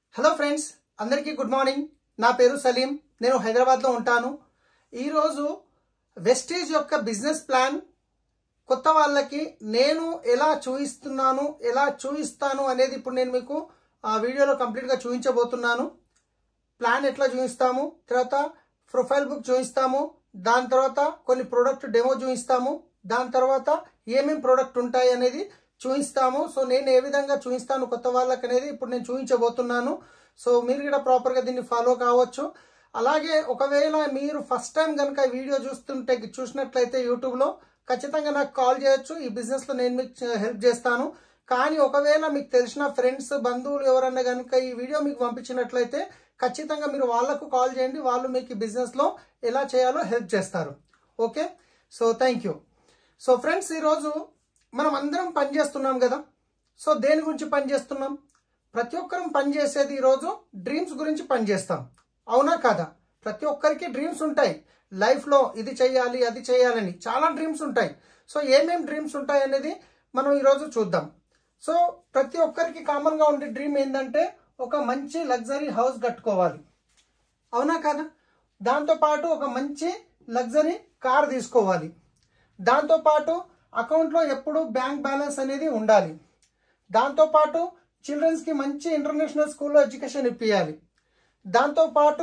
hello friends అందరికీ good morning నా పేరు సలీం నేను హైదరాబాద్లో ఉంటాను ఈరోజు వెస్టేజ్ యొక్క బిజినెస్ ప్లాన్ కొత్త వాళ్ళకి నేను ఎలా చూపిస్తున్నాను ఎలా చూపిస్తాను అనేది ఇప్పుడు నేను మీకు ఆ వీడియోలో కంప్లీట్గా చూపించబోతున్నాను ప్లాన్ ఎట్లా చూపిస్తాము తర్వాత ప్రొఫైల్ బుక్ చూపిస్తాము దాని తర్వాత కొన్ని ప్రోడక్ట్ డెమో చూపిస్తాము దాని తర్వాత ఏమేం ప్రోడక్ట్ ఉంటాయి అనేది చూపిస్తాము సో నేను ఏ విధంగా చూపిస్తాను కొత్త వాళ్ళకి అనేది ఇప్పుడు నేను చూపించబోతున్నాను సో మీరు కూడా ప్రాపర్గా దీన్ని ఫాలో కావచ్చు అలాగే ఒకవేళ మీరు ఫస్ట్ టైం కనుక ఈ వీడియో చూస్తుంటే చూసినట్లయితే యూట్యూబ్లో ఖచ్చితంగా నాకు కాల్ చేయొచ్చు ఈ బిజినెస్లో నేను మీకు హెల్ప్ చేస్తాను కానీ ఒకవేళ మీకు తెలిసిన ఫ్రెండ్స్ బంధువులు ఎవరన్నా కనుక ఈ వీడియో మీకు పంపించినట్లయితే ఖచ్చితంగా మీరు వాళ్ళకు కాల్ చేయండి వాళ్ళు మీకు ఈ బిజినెస్లో ఎలా చేయాలో హెల్ప్ చేస్తారు okay so thank you so friends ఈరోజు మనం అందరం పని చేస్తున్నాం కదా సో దేని గురించి పని చేస్తున్నాం ప్రతి ఒక్కరం పని చేసేది ఈరోజు డ్రీమ్స్ గురించి పని చేస్తాం అవునా కాదా ప్రతి ఒక్కరికి డ్రీమ్స్ ఉంటాయి లైఫ్లో ఇది చేయాలి అది చేయాలని చాలా డ్రీమ్స్ ఉంటాయి సో ఏమేం డ్రీమ్స్ ఉంటాయి అనేది మనం ఈరోజు చూద్దాం సో ప్రతి ఒక్కరికి కామన్గా ఉండే డ్రీమ్ ఏంటంటే ఒక మంచి లగ్జరీ హౌస్ కట్టుకోవాలి అవునా కదా దాంతోపాటు ఒక మంచి లగ్జరీ కార్ తీసుకోవాలి దాంతోపాటు అకౌంట్లో ఎప్పుడు బ్యాంక్ బ్యాలెన్స్ అనేది ఉండాలి దాంతోపాటు చిల్డ్రన్స్కి మంచి ఇంటర్నేషనల్ స్కూల్లో ఎడ్యుకేషన్ ఇప్పించాలి దాంతోపాటు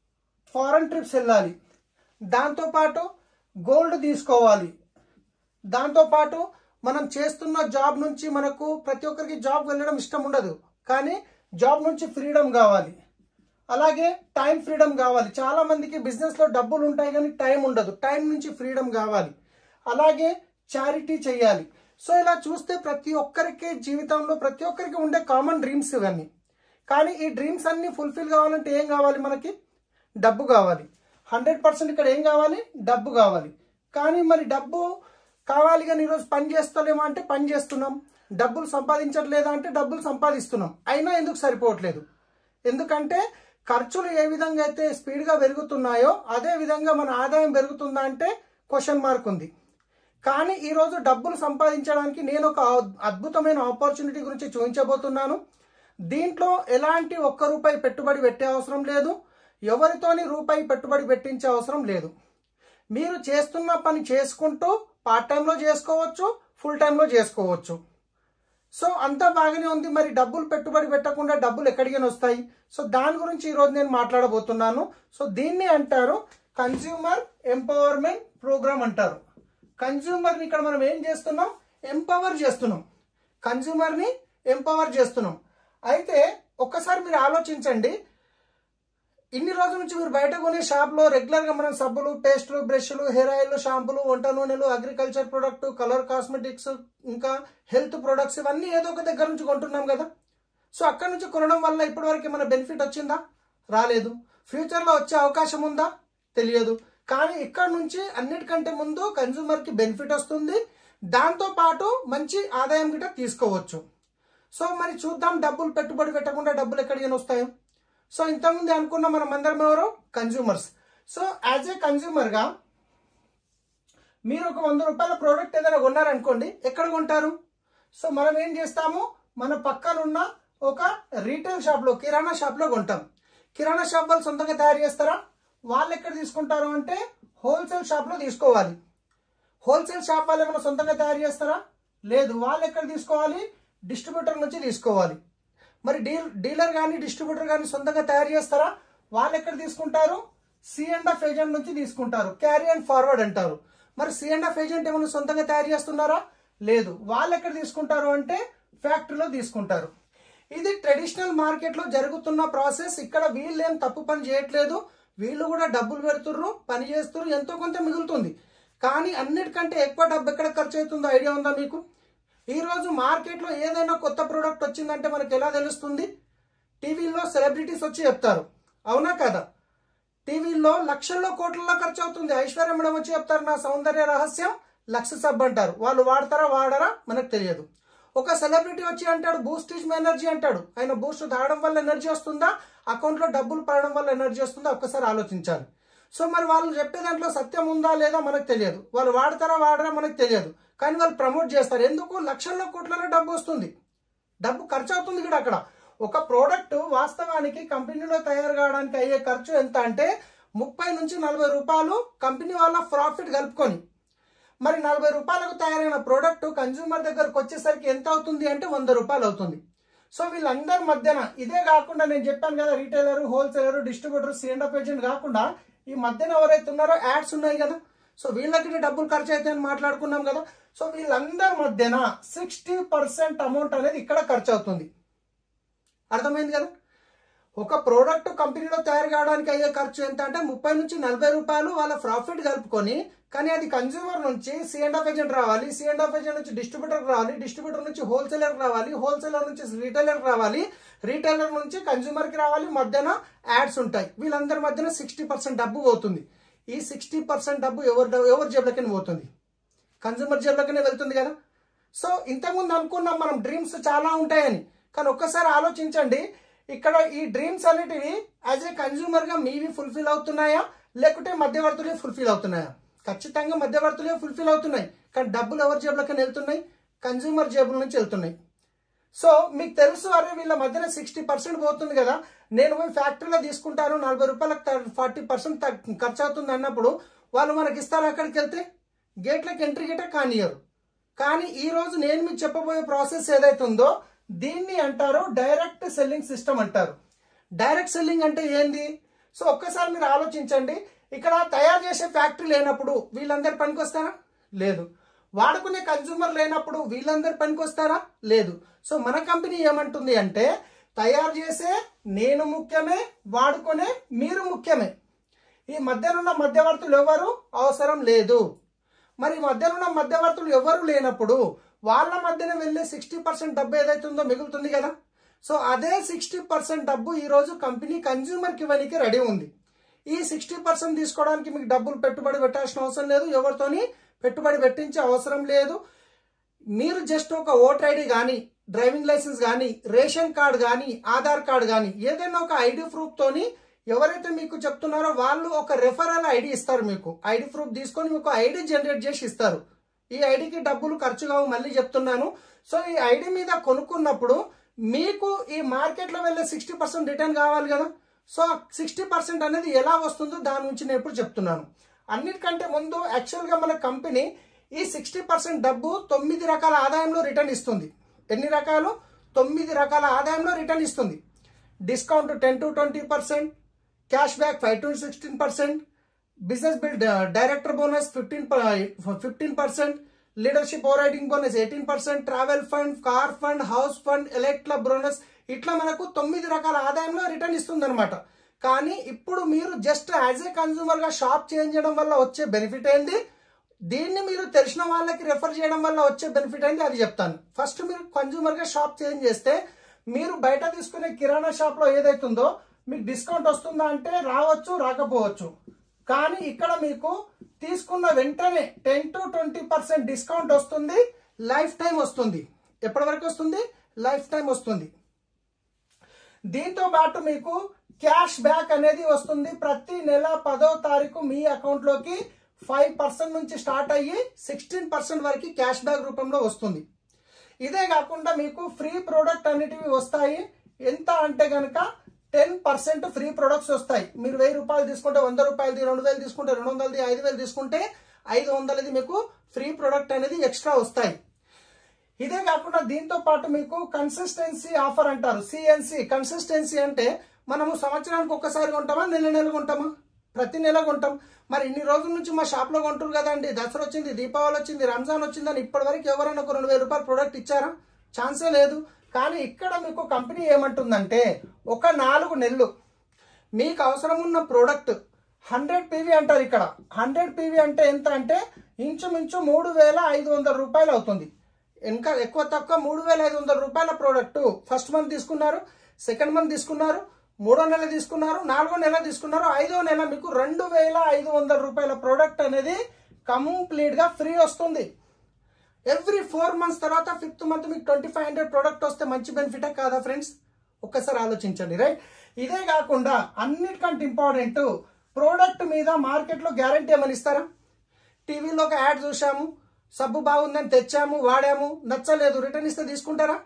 ఫారెన్ ట్రిప్స్ వెళ్ళాలి దాంతోపాటు గోల్డ్ తీసుకోవాలి దాంతోపాటు మనం చేస్తున్న జాబ్ నుంచి మనకు ప్రతి ఒక్కరికి జాబ్ వెళ్ళడం ఇష్టం ఉండదు కానీ జాబ్ నుంచి ఫ్రీడమ్ కావాలి అలాగే టైం ఫ్రీడమ్ కావాలి చాలా మందికి బిజినెస్లో డబ్బులు ఉంటాయి కానీ టైం ఉండదు టైం నుంచి ఫ్రీడమ్ కావాలి అలాగే చారిటీ చేయాలి సో ఇలా చూస్తే ప్రతి ఒక్కరికి జీవితంలో ప్రతి ఒక్కరికి ఉండే కామన్ డ్రీమ్స్ ఇవన్నీ కానీ ఈ డ్రీమ్స్ అన్ని ఫుల్ఫిల్ కావాలంటే ఏం కావాలి మనకి డబ్బు కావాలి హండ్రెడ్ పర్సెంట్ ఇక్కడ ఏం కావాలి డబ్బు కావాలి కానీ మరి డబ్బు కావాలి కానీ ఈరోజు పని చేస్తలేమా అంటే పని చేస్తున్నాం డబ్బులు సంపాదించట్లేదా అంటే డబ్బులు సంపాదిస్తున్నాం అయినా ఎందుకు సరిపోవట్లేదు ఎందుకంటే ఖర్చులు ఏ విధంగా అయితే స్పీడ్గా పెరుగుతున్నాయో అదే విధంగా మన ఆదాయం పెరుగుతుందా అంటే క్వశ్చన్ మార్క్ ఉంది కానీ ఈరోజు డబ్బులు సంపాదించడానికి నేను ఒక అద్భుతమైన ఆపర్చునిటీ గురించి చూపించబోతున్నాను దీంట్లో ఎలాంటి ఒక్క రూపాయి పెట్టుబడి పెట్టే అవసరం లేదు ఎవరితోని రూపాయి పెట్టుబడి పెట్టించే అవసరం లేదు మీరు చేస్తున్న పని చేసుకుంటూ పార్ట్ టైంలో చేసుకోవచ్చు ఫుల్ టైంలో చేసుకోవచ్చు సో అంతా బాగానే ఉంది మరి డబ్బులు పెట్టుబడి పెట్టకుండా డబ్బులు ఎక్కడికైనా వస్తాయి సో దాని గురించి ఈరోజు నేను మాట్లాడబోతున్నాను సో దీన్ని అంటారు కన్స్యూమర్ ఎంపవర్మెంట్ ప్రోగ్రామ్ అంటారు కన్స్యూమర్ని ఇక్కడ మనం ఏం చేస్తున్నాం ఎంపవర్ చేస్తున్నాం కన్స్యూమర్ని ఎంపవర్ చేస్తున్నాం అయితే ఒక్కసారి మీరు ఆలోచించండి ఇన్ని రోజుల నుంచి మీరు బయట కొనే షాప్లో రెగ్యులర్గా మనం సబ్బులు పేస్టులు బ్రష్లు హెయిర్ ఆయిల్ షాంపులు వంట నూనెలు అగ్రికల్చర్ ప్రొడక్ట్ కలర్ కాస్మెటిక్స్ ఇంకా హెల్త్ ప్రొడక్ట్స్ ఇవన్నీ ఏదో ఒక దగ్గర నుంచి కొంటున్నాం కదా సో అక్కడ నుంచి కొనడం వల్ల ఇప్పటివరకు ఏమైనా బెనిఫిట్ వచ్చిందా రాలేదు ఫ్యూచర్లో వచ్చే అవకాశం ఉందా తెలియదు కానీ ఇక్కడ నుంచి అన్నిటికంటే ముందు కన్జ్యూమర్కి బెనిఫిట్ వస్తుంది దాంతో పాటు మంచి ఆదాయం గిట్ట తీసుకోవచ్చు సో మరి చూద్దాం డబ్బులు పెట్టుబడి పెట్టకుండా డబ్బులు ఎక్కడికైనా వస్తాయో సో ఇంతకుముందు అనుకున్న మనం అందరం ఎవరు కన్జ్యూమర్స్ సో యాజ్ ఏ కన్జ్యూమర్గా మీరు ఒక వంద రూపాయల ప్రోడక్ట్ ఏదైనా కొన్నారనుకోండి ఎక్కడ కొంటారు సో మనం ఏం చేస్తాము మన పక్కన ఉన్న ఒక రీటైల్ షాప్లో కిరాణా షాప్లో కొంటాం కిరాణా షాప్ వాళ్ళు సొంతంగా తయారు చేస్తారా వాళ్ళు ఎక్కడ తీసుకుంటారు అంటే హోల్సేల్ షాప్లో తీసుకోవాలి హోల్సేల్ షాప్ వాళ్ళు ఏమైనా సొంతంగా తయారు చేస్తారా లేదు వాళ్ళు ఎక్కడ తీసుకోవాలి డిస్ట్రిబ్యూటర్ నుంచి తీసుకోవాలి మరి డీల్ డీలర్ కానీ డిస్ట్రిబ్యూటర్ కానీ సొంతంగా తయారు చేస్తారా వాళ్ళు ఎక్కడ తీసుకుంటారు సి అండ్ ఆఫ్ ఏజెంట్ నుంచి తీసుకుంటారు క్యారీ అండ్ ఫార్వర్డ్ అంటారు మరి సి అండ్ ఆఫ్ ఏజెంట్ ఏమైనా సొంతంగా తయారు చేస్తున్నారా లేదు వాళ్ళు ఎక్కడ తీసుకుంటారు అంటే ఫ్యాక్టరీలో తీసుకుంటారు ఇది ట్రెడిషనల్ మార్కెట్లో జరుగుతున్న ప్రాసెస్ ఇక్కడ వీళ్ళు ఏం తప్పు పని చేయట్లేదు వీళ్ళు కూడా డబ్బులు పెడుతుర్రు పని చేస్తుర్రు ఎంతో కొంత మిగులుతుంది కానీ అన్నిటికంటే ఎక్కువ డబ్బు ఎక్కడ ఖర్చు అవుతుందో ఐడియా ఉందా మీకు ఈరోజు మార్కెట్లో ఏదైనా కొత్త ప్రోడక్ట్ వచ్చిందంటే మనకు ఎలా తెలుస్తుంది టీవీలో సెలబ్రిటీస్ వచ్చి చెప్తారు అవునా కదా టీవీలో లక్షల్లో కోట్లలో ఖర్చు అవుతుంది ఐశ్వర్య మేడం వచ్చి చెప్తారు నా సౌందర్య రహస్యం లక్ష సబ్ అంటారు వాళ్ళు వాడతారా వాడరా మనకు తెలియదు ఒక సెలబ్రిటీ వచ్చి అంటాడు బూస్ట్ ఇస్ ఎనర్జీ అంటాడు ఆయన బూస్ట్ తాగడం వల్ల ఎనర్జీ వస్తుందా అకౌంట్లో డబ్బులు పడడం వల్ల ఎనర్జీ వస్తుందా ఒక్కసారి ఆలోచించాలి సో మరి వాళ్ళు చెప్పే దాంట్లో సత్యం ఉందా లేదా మనకు తెలియదు వాళ్ళు వాడతారా వాడరా మనకు తెలియదు కానీ వాళ్ళు ప్రమోట్ చేస్తారు ఎందుకు లక్షల్లో కోట్లలో డబ్బు వస్తుంది డబ్బు ఖర్చు అవుతుంది కూడా అక్కడ ఒక ప్రోడక్ట్ వాస్తవానికి కంపెనీలో తయారు కావడానికి అయ్యే ఖర్చు ఎంత అంటే ముప్పై నుంచి నలభై రూపాయలు కంపెనీ వాళ్ళ ప్రాఫిట్ కలుపుకొని మరి నలభై రూపాయలకు తయారైన ప్రోడక్ట్ కన్జ్యూమర్ దగ్గరకు వచ్చేసరికి ఎంత అవుతుంది అంటే వంద రూపాయలు అవుతుంది సో వీళ్ళందరి మధ్యన ఇదే కాకుండా నేను చెప్పాను కదా retailer wholesaler distributor C and F agent కాకుండా ఈ మధ్యన ఎవరైతే ఉన్నారో యాడ్స్ ఉన్నాయి కదా సో వీళ్ళకి డబ్బులు ఖర్చు అయితే అని మాట్లాడుకున్నాం కదా సో వీళ్ళందరి మధ్యన సిక్స్టీ పర్సెంట్ అమౌంట్ అనేది ఇక్కడ ఖర్చు అవుతుంది అర్థమైంది కదా ఒక ప్రోడక్ట్ కంపెనీలో తయారు కావడానికి అయ్యే ఖర్చు ఎంత అంటే ముప్పై నుంచి నలభై రూపాయలు వాళ్ళ ప్రాఫిట్ కలుపుకొని కానీ అది కన్జ్యూమర్ నుంచి సిఎండ్ ఆఫ్ ఏజెంట్ రావాలి సిఎండ్ ఆఫ్ ఏజెంట్ నుంచి డిస్ట్రిబ్యూటర్ రావాలి డిస్ట్రిబ్యూటర్ నుంచి హోల్సేలర్ రావాలి హోల్సేలర్ నుంచి రీటైలర్ రావాలి రీటైలర్ నుంచి కన్జ్యూమర్ కి రావాలి మధ్యన యాడ్స్ ఉంటాయి వీళ్ళందరి మధ్యన సిక్స్టీ పర్సెంట్ డబ్బు పోతుంది ఈ సిక్స్టీ పర్సెంట్ డబ్బు ఎవరు ఎవరి జేబులకైనా పోతుంది కన్జ్యూమర్ జేబులకనే వెళ్తుంది కదా సో ఇంతకుముందు అనుకున్నాం మనం డ్రీమ్స్ చాలా ఉంటాయని కానీ ఒక్కసారి ఆలోచించండి ఇక్కడ ఈ డ్రీమ్స్ అన్నిటివి యాజ్ ఏ కన్జ్యూమర్ గా మీవి ఫుల్ఫిల్ అవుతున్నాయా లేకుంటే మధ్యవర్తులే ఫుల్ఫిల్ అవుతున్నాయా ఖచ్చితంగా మధ్యవర్తులే ఫుల్ఫిల్ అవుతున్నాయి కానీ డబ్బులు ఎవరి జేబులకైనా వెళ్తున్నాయి కన్జ్యూమర్ జేబుల నుంచి వెళ్తున్నాయి సో మీకు తెలుసు అరే వీళ్ళ మధ్యన సిక్స్టీ పర్సెంట్ పోతుంది కదా నేను పోయి ఫ్యాక్టరీలో తీసుకుంటాను నలభై రూపాయలకు ఫార్టీ పర్సెంట్ ఖర్చు అవుతుంది అన్నప్పుడు వాళ్ళు మనకి ఇస్తారు అక్కడికి వెళ్తే గేట్లకు ఎంట్రీ గేట కానియరు కానీ ఈ రోజు నేను మీకు చెప్పబోయే ప్రాసెస్ ఏదైతే ఉందో దీన్ని అంటారు డైరెక్ట్ సెల్లింగ్ సిస్టమ్ అంటారు డైరెక్ట్ సెల్లింగ్ అంటే ఏంది సో ఒక్కసారి మీరు ఆలోచించండి ఇక్కడ తయారు చేసే ఫ్యాక్టరీ లేనప్పుడు వీళ్ళందరు పనికొస్తారా లేదు వాడుకునే కన్జ్యూమర్ లేనప్పుడు వీళ్ళందరు పనికొస్తారా లేదు సో మన కంపెనీ ఏమంటుంది అంటే తయారు చేసే నేను ముఖ్యమే వాడుకునే మీరు ముఖ్యమే ఈ మధ్యనున్న మధ్యవర్తులు ఎవరు అవసరం లేదు మరి ఈ మధ్యనున్న మధ్యవర్తులు ఎవరు లేనప్పుడు వాళ్ళ మధ్యన వెళ్ళే సిక్స్టీ పర్సెంట్ డబ్బు ఏదైతే ఉందో మిగులుతుంది కదా సో అదే సిక్స్టీ పర్సెంట్ డబ్బు ఈ రోజు కంపెనీ కన్జ్యూమర్కి ఇవ్వడానికి రెడీ ఉంది ఈ సిక్స్టీ పర్సెంట్ తీసుకోవడానికి మీకు డబ్బులు పెట్టుబడి పెట్టాల్సిన అవసరం లేదు ఎవరితోని పెట్టుబడి పెట్టించే అవసరం లేదు మీరు జస్ట్ ఒక ఓటర్ ఐడి కానీ డ్రైవింగ్ లైసెన్స్ కానీ రేషన్ కార్డ్ కానీ ఆధార్ కార్డ్ కానీ ఏదైనా ఒక ఐడి ప్రూఫ్ తోని ఎవరైతే మీకు చెప్తున్నారో వాళ్ళు ఒక రెఫరల్ ఐడి ఇస్తారు మీకు ఐడి ప్రూఫ్ తీసుకొని మీకు ఐడి జనరేట్ చేసి ఇస్తారు ఈ ఐడికి డబ్బులు ఖర్చు కావు మళ్ళీ చెప్తున్నాను సో ఈ ఐడి మీద కొనుక్కున్నప్పుడు మీకు ఈ మార్కెట్లో వెళ్ళే సిక్స్టీ పర్సెంట్ రిటర్న్ కావాలి కదా సో సిక్స్టీ పర్సెంట్ అనేది ఎలా వస్తుందో దాని గురించి నేను ఇప్పుడు చెప్తున్నాను అన్నిటికంటే ముందు యాక్చువల్గా మన కంపెనీ ఈ సిక్స్టీ పర్సెంట్ డబ్బు తొమ్మిది రకాల ఆదాయంలో రిటర్న్ ఇస్తుంది ఎన్ని రకాలు తొమ్మిది రకాల ఆదాయంలో రిటర్న్ ఇస్తుంది discount ten to twenty percent cash back five to sixteen percent business bill director bonus fifteen fifteen percent leadership over riding bonus eighteen percent travel fund car fund house fund elect club bonus ఇట్లా మనకు తొమ్మిది రకాల ఆదాయంలో return ఇస్తుంది అనమాట కానీ ఇప్పుడు మీరు జస్ట్ యాజ్ ఏ కన్జ్యూమర్ గా షాప్ చేంజ్ చేయడం వల్ల వచ్చే బెనిఫిట్ ఏంది దీన్ని మీరు తెలిసిన వాళ్ళకి రెఫర్ చేయడం వల్ల వచ్చే బెనిఫిట్ ఏంది అది చెప్తాను ఫస్ట్ మీరు కన్జ్యూమర్ గా షాప్ చేంజ్ చేస్తే మీరు బయట తీసుకునే కిరాణా షాప్ లో ఏదైతుందో మీకు డిస్కౌంట్ వస్తుందా అంటే రావచ్చు రాకపోవచ్చు కానీ ఇక్కడ మీకు తీసుకున్న వెంటనే ten to twenty percent discount వస్తుంది లైఫ్ టైం వస్తుంది ఎప్పటి వరకు వస్తుంది లైఫ్ టైం వస్తుంది దీంతో పాటు మీకు క్యాష్ బ్యాక్ అనేది వస్తుంది ప్రతి నెల పదో తారీఖు మీ అకౌంట్లోకి ఫైవ్ పర్సెంట్ నుంచి స్టార్ట్ అయ్యి సిక్స్టీన్ పర్సెంట్ వరకు క్యాష్ బ్యాక్ రూపంలో వస్తుంది ఇదే కాకుండా మీకు ఫ్రీ ప్రోడక్ట్ అనేటివి వస్తాయి ఎంత అంటే కనుక టెన్ పర్సెంట్ ఫ్రీ ప్రొడక్ట్స్ వస్తాయి మీరు వెయ్యి రూపాయలు తీసుకుంటే వంద రూపాయలది రెండు వేలు తీసుకుంటే రెండు వందలది ఐదు వేలు తీసుకుంటే ఐదు వందలది మీకు ఫ్రీ ప్రొడక్ట్ అనేది ఎక్స్ట్రా వస్తాయి ఇదే కాకుండా దీంతో పాటు మీకు కన్సిస్టెన్సీ ఆఫర్ అంటారు సిఎన్సి కన్సిస్టెన్సీ అంటే మనము సంవత్సరానికి ఒక్కసారి కొంటామా నెల నెల కొంటామా ప్రతి నెల కొంటాం మరి ఇన్ని రోజుల నుంచి మా షాప్ లో కొంటారు కదండి దసరా వచ్చింది దీపావళి వచ్చింది రంజాన్ వచ్చిందని ఇప్పటి వరకు ఎవరైనా ఒక రెండు వేల రూపాయలు ప్రోడక్ట్ ఇచ్చారా ఛాన్సే లేదు కానీ ఇక్కడ మీకు కంపెనీ ఏమంటుందంటే ఒక నాలుగు నెలలు మీకు అవసరం ఉన్న ప్రోడక్ట్ హండ్రెడ్ పీవీ అంటారు ఇక్కడ హండ్రెడ్ పీవీ అంటే ఎంత అంటే ఇంచుమించు మూడు వేల ఐదు వందల రూపాయలు అవుతుంది ఇంకా ఎక్కువ తక్కువ మూడు వేల ఐదు వందల రూపాయల ప్రోడక్ట్ ఫస్ట్ మంత్ తీసుకున్నారు సెకండ్ మంత్ తీసుకున్నారు మూడో నెల తీసుకున్నారు నాలుగో నెల తీసుకున్నారు ఐదో నెల మీకు రెండు వేల ఐదు వందల రూపాయల ప్రోడక్ట్ అనేది కంప్లీట్ గా ఫ్రీ వస్తుంది ఎవ్రీ ఫోర్ మంత్స్ తర్వాత ఫిఫ్త్ మంత్ మీకు ట్వంటీ ఫైవ్ హండ్రెడ్ ప్రోడక్ట్ వస్తే మంచి బెనిఫిటే కాదా ఫ్రెండ్స్ ఒక్కసారి ఆలోచించండి రైట్ ఇదే కాకుండా అన్నిటికంటే ఇంపార్టెంట్ ప్రోడక్ట్ మీద మార్కెట్లో గ్యారంటీ ఏమని ఇస్తారా టీవీలో ఒక యాడ్ చూసాము సబ్బు బాగుందని తెచ్చాము వాడాము నచ్చలేదు రిటర్న్ ఇస్తే తీసుకుంటారా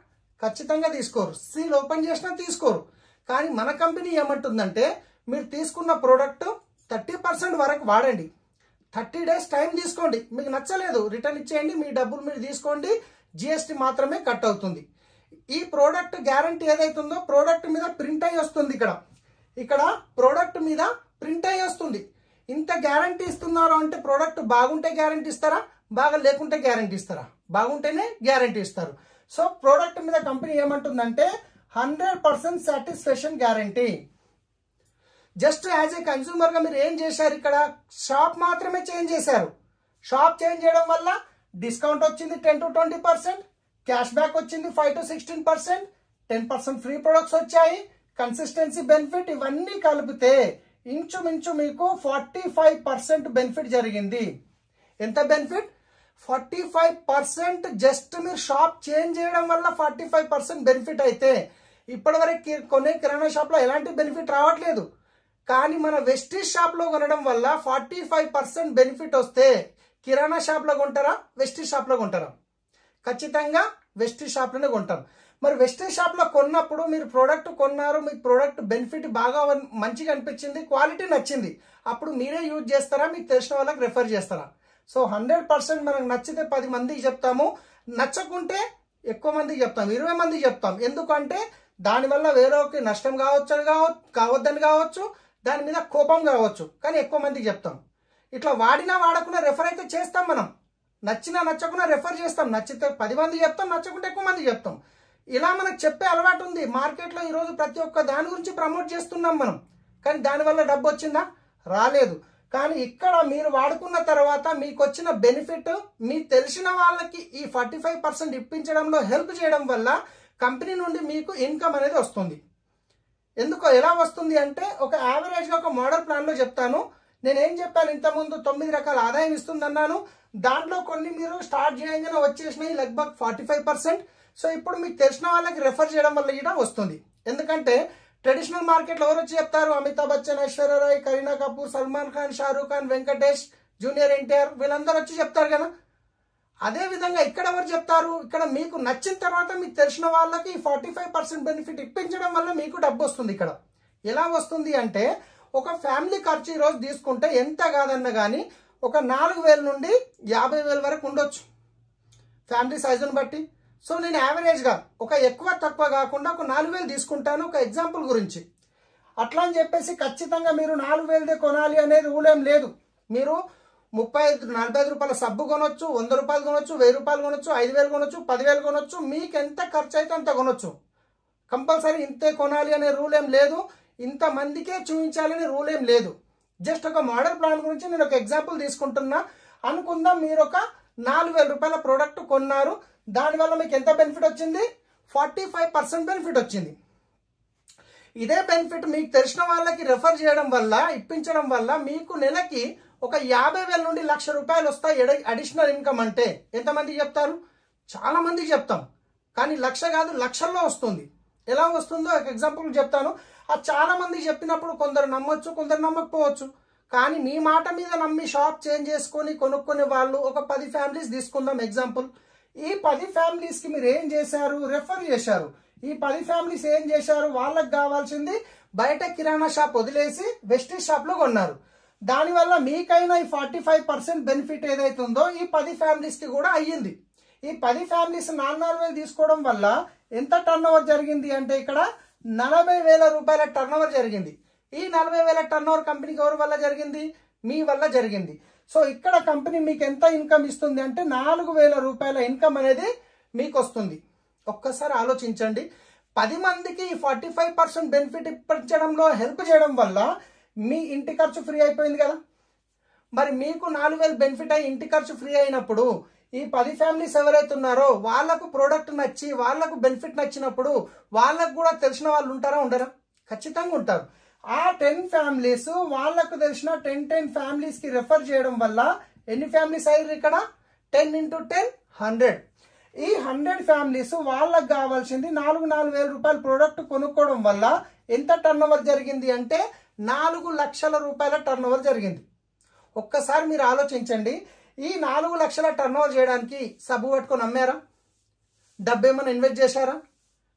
ఖచ్చితంగా తీసుకోరు సీల్ ఓపెన్ చేసినా తీసుకోరు కానీ మన కంపెనీ ఏమంటుందంటే మీరు తీసుకున్న ప్రోడక్ట్ థర్టీ పర్సెంట్ వరకు వాడండి థర్టీ డేస్ టైం తీసుకోండి మీకు నచ్చలేదు రిటర్న్ ఇచ్చేయండి మీ డబ్బులు మీరు తీసుకోండి జిఎస్టీ మాత్రమే కట్ అవుతుంది ఈ ప్రోడక్ట్ గ్యారంటీ ఏదైతుందో ప్రోడక్ట్ మీద ప్రింట్ అయ్యి వస్తుంది ఇక్కడ ఇక్కడ ప్రోడక్ట్ మీద ప్రింట్ అయ్యి వస్తుంది ఇంత గ్యారంటీ ఇస్తున్నారు అంటే ప్రోడక్ట్ బాగుంటే గ్యారంటీ ఇస్తారా బాగా లేకుంటే గ్యారంటీ ఇస్తారా బాగుంటేనే గ్యారంటీ ఇస్తారు సో ప్రోడక్ట్ మీద కంపెనీ ఏమంటుందంటే hundred percent satisfaction guarantee just as a కన్సూమర్గా మీరు ఏం చేశారు ఇక్కడ షాప్ మాత్రమే చేంజ్ చేశారు షాప్ చేంజ్ చేయడం వల్ల డిస్కౌంట్ వచ్చింది ten to twenty percent cash back వచ్చింది five to sixteen percent ten percent free products వచ్చాయి కన్సిస్టెన్సీ బెనిఫిట్ ఇవన్నీ కలిపితే ఇంచుమించు మీకు ఫార్టీ ఫైవ్ పర్సెంట్ బెనిఫిట్ జరిగింది ఎంత benefit forty five percent just మీరు షాప్ చేంజ్ చేయడం వల్ల ఫార్టీ ఫైవ్ పర్సెంట్ బెనిఫిట్ అయితే ఇప్పటివరకు కొనే కిరాణా షాప్లో ఎలాంటి బెనిఫిట్ రావట్లేదు కానీ మన వెస్టీజ్ షాప్లో కొనడం వల్ల ఫార్టీ ఫైవ్ పర్సెంట్ బెనిఫిట్ వస్తే కిరాణా షాప్లో కొంటారా వెస్టీజ్ షాప్లో కొంటారా ఖచ్చితంగా వెస్టీజ్ షాప్లోనే కొంటాం మరి వెస్టీజ్ షాప్లో కొన్నప్పుడు మీరు ప్రోడక్ట్ కొన్నారు మీకు ప్రోడక్ట్ బెనిఫిట్ బాగా మంచిగా అనిపించింది క్వాలిటీ నచ్చింది అప్పుడు మీరే యూజ్ చేస్తారా మీకు తెలిసిన వాళ్ళకి రెఫర్ చేస్తారా సో హండ్రెడ్ పర్సెంట్ మనకు నచ్చితే పది మందికి చెప్తాము నచ్చకుంటే ఎక్కువ మందికి చెప్తాం ఇరవై మందికి చెప్తాం ఎందుకంటే దానివల్ల వేరొకరికి నష్టం కావచ్చు అని కావచ్చు కావద్దని కావచ్చు దాని మీద కోపం కావచ్చు కానీ ఎక్కువ మందికి చెప్తాం ఇట్లా వాడినా వాడకుండా రెఫర్ అయితే చేస్తాం మనం నచ్చినా నచ్చకుండా రెఫర్ చేస్తాం నచ్చితే పది మంది చెప్తాం నచ్చకుంటే ఎక్కువ మంది చెప్తాం ఇలా మనకు చెప్పే అలవాటు ఉంది మార్కెట్లో ఈరోజు ప్రతి ఒక్క దాని గురించి ప్రమోట్ చేస్తున్నాం మనం కానీ దానివల్ల డబ్బు వచ్చిందా రాలేదు కానీ ఇక్కడ మీరు వాడుకున్న తర్వాత మీకు వచ్చిన బెనిఫిట్ మీ తెలిసిన వాళ్ళకి ఈ ఫార్టీ ఫైవ్ పర్సెంట్ ఇప్పించడంలో హెల్ప్ చేయడం వల్ల కంపెనీ నుండి మీకు ఇన్కమ్ అనేది వస్తుంది ఎందుకో ఎలా వస్తుంది అంటే ఒక యావరేజ్గా ఒక మోడల్ ప్లాన్లో చెప్తాను నేను ఏం చెప్పాను ఇంతకుముందు తొమ్మిది రకాల ఆదాయం ఇస్తుంది అన్నాను దాంట్లో కొన్ని మీరు స్టార్ట్ చేయగానే వచ్చేసినాయి లగ్భగ్ ఫార్టీ ఫైవ్ పర్సెంట్ సో ఇప్పుడు మీకు తెలిసిన వాళ్ళకి రెఫర్ చేయడం వల్ల కూడా వస్తుంది ఎందుకంటే ట్రెడిషనల్ మార్కెట్లో ఎవరు వచ్చి చెప్తారు అమితాబ్ బచ్చన్ ఐశ్వర్యరాయ్ కరీనా కపూర్ సల్మాన్ ఖాన్ షారూక్ ఖాన్ వెంకటేష్ జూనియర్ ఎన్టీఆర్ వీళ్ళందరూ వచ్చి చెప్తారు కదా అదే విధంగా ఇక్కడ ఎవరు చెప్తారు ఇక్కడ మీకు నచ్చిన తర్వాత మీకు తెలిసిన వాళ్ళకి ఫార్టీ ఫైవ్ పర్సెంట్ బెనిఫిట్ ఇప్పించడం వల్ల మీకు డబ్బు వస్తుంది ఇక్కడ ఎలా వస్తుంది అంటే ఒక ఫ్యామిలీ ఖర్చు ఈరోజు తీసుకుంటే ఎంత కాదన్నా కానీ ఒక నాలుగు వేల నుండి యాభై వేల వరకు ఉండొచ్చు ఫ్యామిలీ సైజుని బట్టి సో నేను యావరేజ్గా ఒక ఎక్కువ తక్కువ కాకుండా ఒక నాలుగు వేలు తీసుకుంటాను ఒక ఎగ్జాంపుల్ గురించి అట్లా అని చెప్పేసి ఖచ్చితంగా మీరు నాలుగు వేలదే కొనాలి అనేది రూల్ ఏం లేదు మీరు ముప్పై ఐదు నలభై ఐదు రూపాయల సబ్బు కొనొచ్చు వంద రూపాయలు కొనొచ్చు వెయ్యి రూపాయలు కొనొచ్చు ఐదు వేలు కొనొచ్చు పదివేలు కొనొచ్చు మీకు ఎంత ఖర్చు అయితే అంత కొనొచ్చు కంపల్సరీ ఇంతే కొనాలి అనే రూల్ ఏం లేదు ఇంత మందికే చూపించాలని రూల్ ఏం లేదు జస్ట్ ఒక మోడల్ ప్లాన్ గురించి నేను ఒక ఎగ్జాంపుల్ తీసుకుంటున్నా అనుకుందాం మీరు ఒక నాలుగు వేల రూపాయల ప్రోడక్ట్ కొన్నారు దానివల్ల మీకు ఎంత బెనిఫిట్ వచ్చింది ఫార్టీ ఫైవ్ పర్సెంట్ బెనిఫిట్ వచ్చింది ఇదే బెనిఫిట్ మీకు తెలిసిన వాళ్ళకి రెఫర్ చేయడం వల్ల ఇప్పించడం వల్ల మీకు నెలకి ఒక యాభై వేల నుండి లక్ష రూపాయలు వస్తాయి అడిషనల్ ఇన్కమ్ అంటే ఎంతమందికి చెప్తారు చాలా మందికి చెప్తాం కానీ లక్ష కాదు లక్షల్లో వస్తుంది ఎలా వస్తుందో ఒక ఎగ్జాంపుల్ చెప్తాను ఆ చాలా మందికి చెప్పినప్పుడు కొందరు నమ్మొచ్చు కొందరు నమ్మకపోవచ్చు కానీ మీ మాట మీద నమ్మి షాప్ చేంజ్ చేసుకొని కొనుక్కునే వాళ్ళు ఒక పది ఫ్యామిలీస్ తీసుకుందాం ఎగ్జాంపుల్ ఈ పది ఫ్యామిలీస్కి మీరు ఏం చేశారు రెఫర్ చేశారు ఈ పది ఫ్యామిలీస్ ఏం చేశారు వాళ్ళకి కావాల్సింది బయట కిరాణా షాప్ వదిలేసి వెస్టేజ్ షాప్లో కొన్నారు దానివల్ల మీకైనా ఈ ఫార్టీ ఫైవ్ పర్సెంట్ బెనిఫిట్ ఏదైతుందో ఈ పది ఫ్యామిలీస్కి కూడా అయ్యింది ఈ పది ఫ్యామిలీస్ నాలుగు నాలుగు వేలు తీసుకోవడం వల్ల ఎంత టర్న్ ఓవర్ జరిగింది అంటే ఇక్కడ నలభై వేల రూపాయల టర్న్ ఓవర్ జరిగింది ఈ నలభై వేల టర్న్ ఓవర్ కంపెనీకి ఎవరి వల్ల జరిగింది మీ వల్ల జరిగింది సో ఇక్కడ కంపెనీ మీకు ఎంత ఇన్కమ్ ఇస్తుంది అంటే నాలుగు వేల రూపాయల ఇన్కమ్ అనేది మీకు వస్తుంది ఒక్కసారి ఆలోచించండి పది మందికి ఫార్టీ ఫైవ్ పర్సెంట్ బెనిఫిట్ ఇప్పించడంలో హెల్ప్ చేయడం వల్ల మీ ఇంటి ఖర్చు ఫ్రీ అయిపోయింది కదా మరి మీకు నాలుగు వేలు బెనిఫిట్ అయ్యి ఇంటి ఖర్చు ఫ్రీ అయినప్పుడు ఈ పది ఫ్యామిలీస్ ఎవరైతే ఉన్నారో వాళ్ళకు ప్రోడక్ట్ నచ్చి వాళ్ళకు బెనిఫిట్ నచ్చినప్పుడు వాళ్ళకు కూడా తెలిసిన వాళ్ళు ఉంటారా ఉండరా ఖచ్చితంగా ఉంటారు ఆ టెన్ ఫ్యామిలీస్ వాళ్ళకు తెలిసిన టెన్ టెన్ ఫ్యామిలీస్కి రెఫర్ చేయడం వల్ల ఎన్ని ఫ్యామిలీస్ అయ్యారు ఇక్కడ టెన్ ఇంటూ టెన్ హండ్రెడ్ ఈ హండ్రెడ్ ఫ్యామిలీస్ వాళ్ళకి కావాల్సింది నాలుగు నాలుగు వేల రూపాయల ప్రోడక్ట్ కొనుక్కోవడం వల్ల ఎంత టర్న్ ఓవర్ జరిగింది అంటే నాలుగు లక్షల రూపాయల టర్న్ ఓవర్ జరిగింది ఒక్కసారి మీరు ఆలోచించండి ఈ నాలుగు లక్షల టర్న్ ఓవర్ చేయడానికి సబ్బు పట్టుకొని అమ్మారా డబ్బు ఏమైనా ఇన్వెస్ట్ చేశారా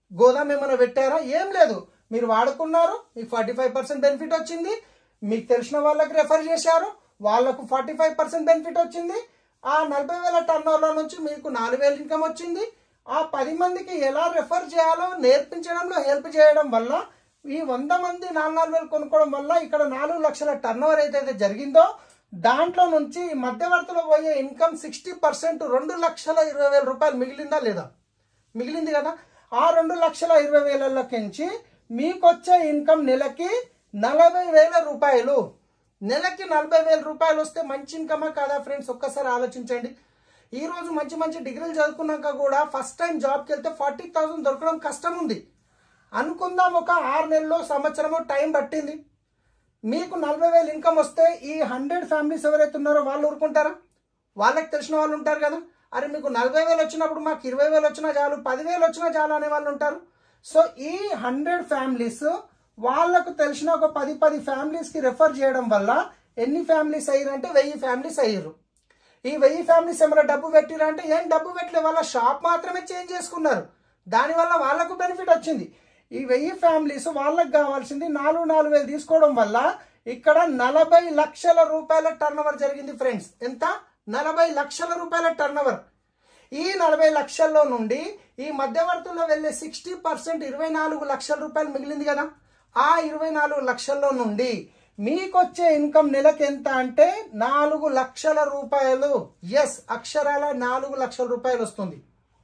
గోదాం ఏమైనా పెట్టారా ఏం లేదు మీరు వాడుకున్నారు మీకు ఫార్టీ ఫైవ్ పర్సెంట్ బెనిఫిట్ వచ్చింది మీకు తెలిసిన వాళ్ళకి రెఫర్ చేశారు వాళ్ళకు ఫార్టీ ఫైవ్ పర్సెంట్ బెనిఫిట్ వచ్చింది ఆ నలభై వేల టర్నోవర్ల నుంచి మీకు నాలుగు వేల ఇన్కమ్ వచ్చింది ఆ పది మందికి ఎలా రెఫర్ చేయాలో నేర్పించడంలో హెల్ప్ చేయడం వల్ల ఈ వంద మంది నాలుగు నాలుగు వేలు కొనుక్కోవడం వల్ల ఇక్కడ నాలుగు లక్షల టర్న్ ఓవర్ ఏదైతే జరిగిందో దాంట్లో నుంచి ఈ మధ్యవర్తిలో పోయే ఇన్కమ్ సిక్స్టీ పర్సెంట్ రెండు లక్షల ఇరవై వేల రూపాయలు మిగిలిందా లేదా మిగిలింది కదా ఆ రెండు లక్షల ఇరవై వేలకించి మీకు వచ్చే ఇన్కమ్ నెలకి నలభై వేల రూపాయలు నెలకి నలభై వేల రూపాయలు వస్తే మంచి ఇన్కమా కాదా ఫ్రెండ్స్ ఒక్కసారి ఆలోచించండి ఈ రోజు మంచి మంచి డిగ్రీలు చదువుకున్నాక కూడా ఫస్ట్ టైం జాబ్కి వెళ్తే ఫార్టీ థౌసండ్ దొరకడం కష్టం ఉంది అనుకుందాం ఒక ఆరు నెలలు సంవత్సరము టైం పట్టింది మీకు నలభై వేలు ఇన్కమ్ వస్తే ఈ హండ్రెడ్ ఫ్యామిలీస్ ఎవరైతే ఉన్నారో వాళ్ళు ఊరుకుంటారా వాళ్ళకి తెలిసిన వాళ్ళు ఉంటారు కదా అరే మీకు నలభై వేలు వచ్చినప్పుడు మాకు ఇరవై వేలు వచ్చినా చాలు పదివేలు వచ్చినా చాలు అనే వాళ్ళు ఉంటారు సో ఈ హండ్రెడ్ ఫ్యామిలీస్ వాళ్ళకు తెలిసిన ఒక పది పది ఫ్యామిలీస్కి రెఫర్ చేయడం వల్ల ఎన్ని ఫ్యామిలీస్ అయ్యారంటే వెయ్యి ఫ్యామిలీస్ అయ్యారు ఈ వెయ్యి ఫ్యామిలీస్ ఏమైనా డబ్బు పెట్టిరా అంటే ఏం డబ్బు పెట్టలే వాళ్ళ షాప్ మాత్రమే చేంజ్ చేసుకున్నారు దానివల్ల వాళ్ళకు బెనిఫిట్ వచ్చింది ఈ వెయ్యి ఫ్యామిలీస్ వాళ్ళకి కావాల్సింది నాలుగు నాలుగు వేలు తీసుకోవడం వల్ల ఇక్కడ నలభై లక్షల రూపాయల టర్న్ జరిగింది ఫ్రెండ్స్ ఎంత నలభై లక్షల రూపాయల టర్న్ ఈ నలభై లక్షల్లో నుండి ఈ మధ్యవర్తుల్లో వెళ్ళే సిక్స్టీ పర్సెంట్ ఇరవై నాలుగు లక్షల రూపాయలు మిగిలింది కదా ఆ ఇరవై నాలుగు లక్షల్లో నుండి మీకొచ్చే ఇన్కమ్ నెలకి ఎంత అంటే నాలుగు లక్షల రూపాయలు ఎస్ అక్షరాల నాలుగు లక్షల రూపాయలు వస్తుంది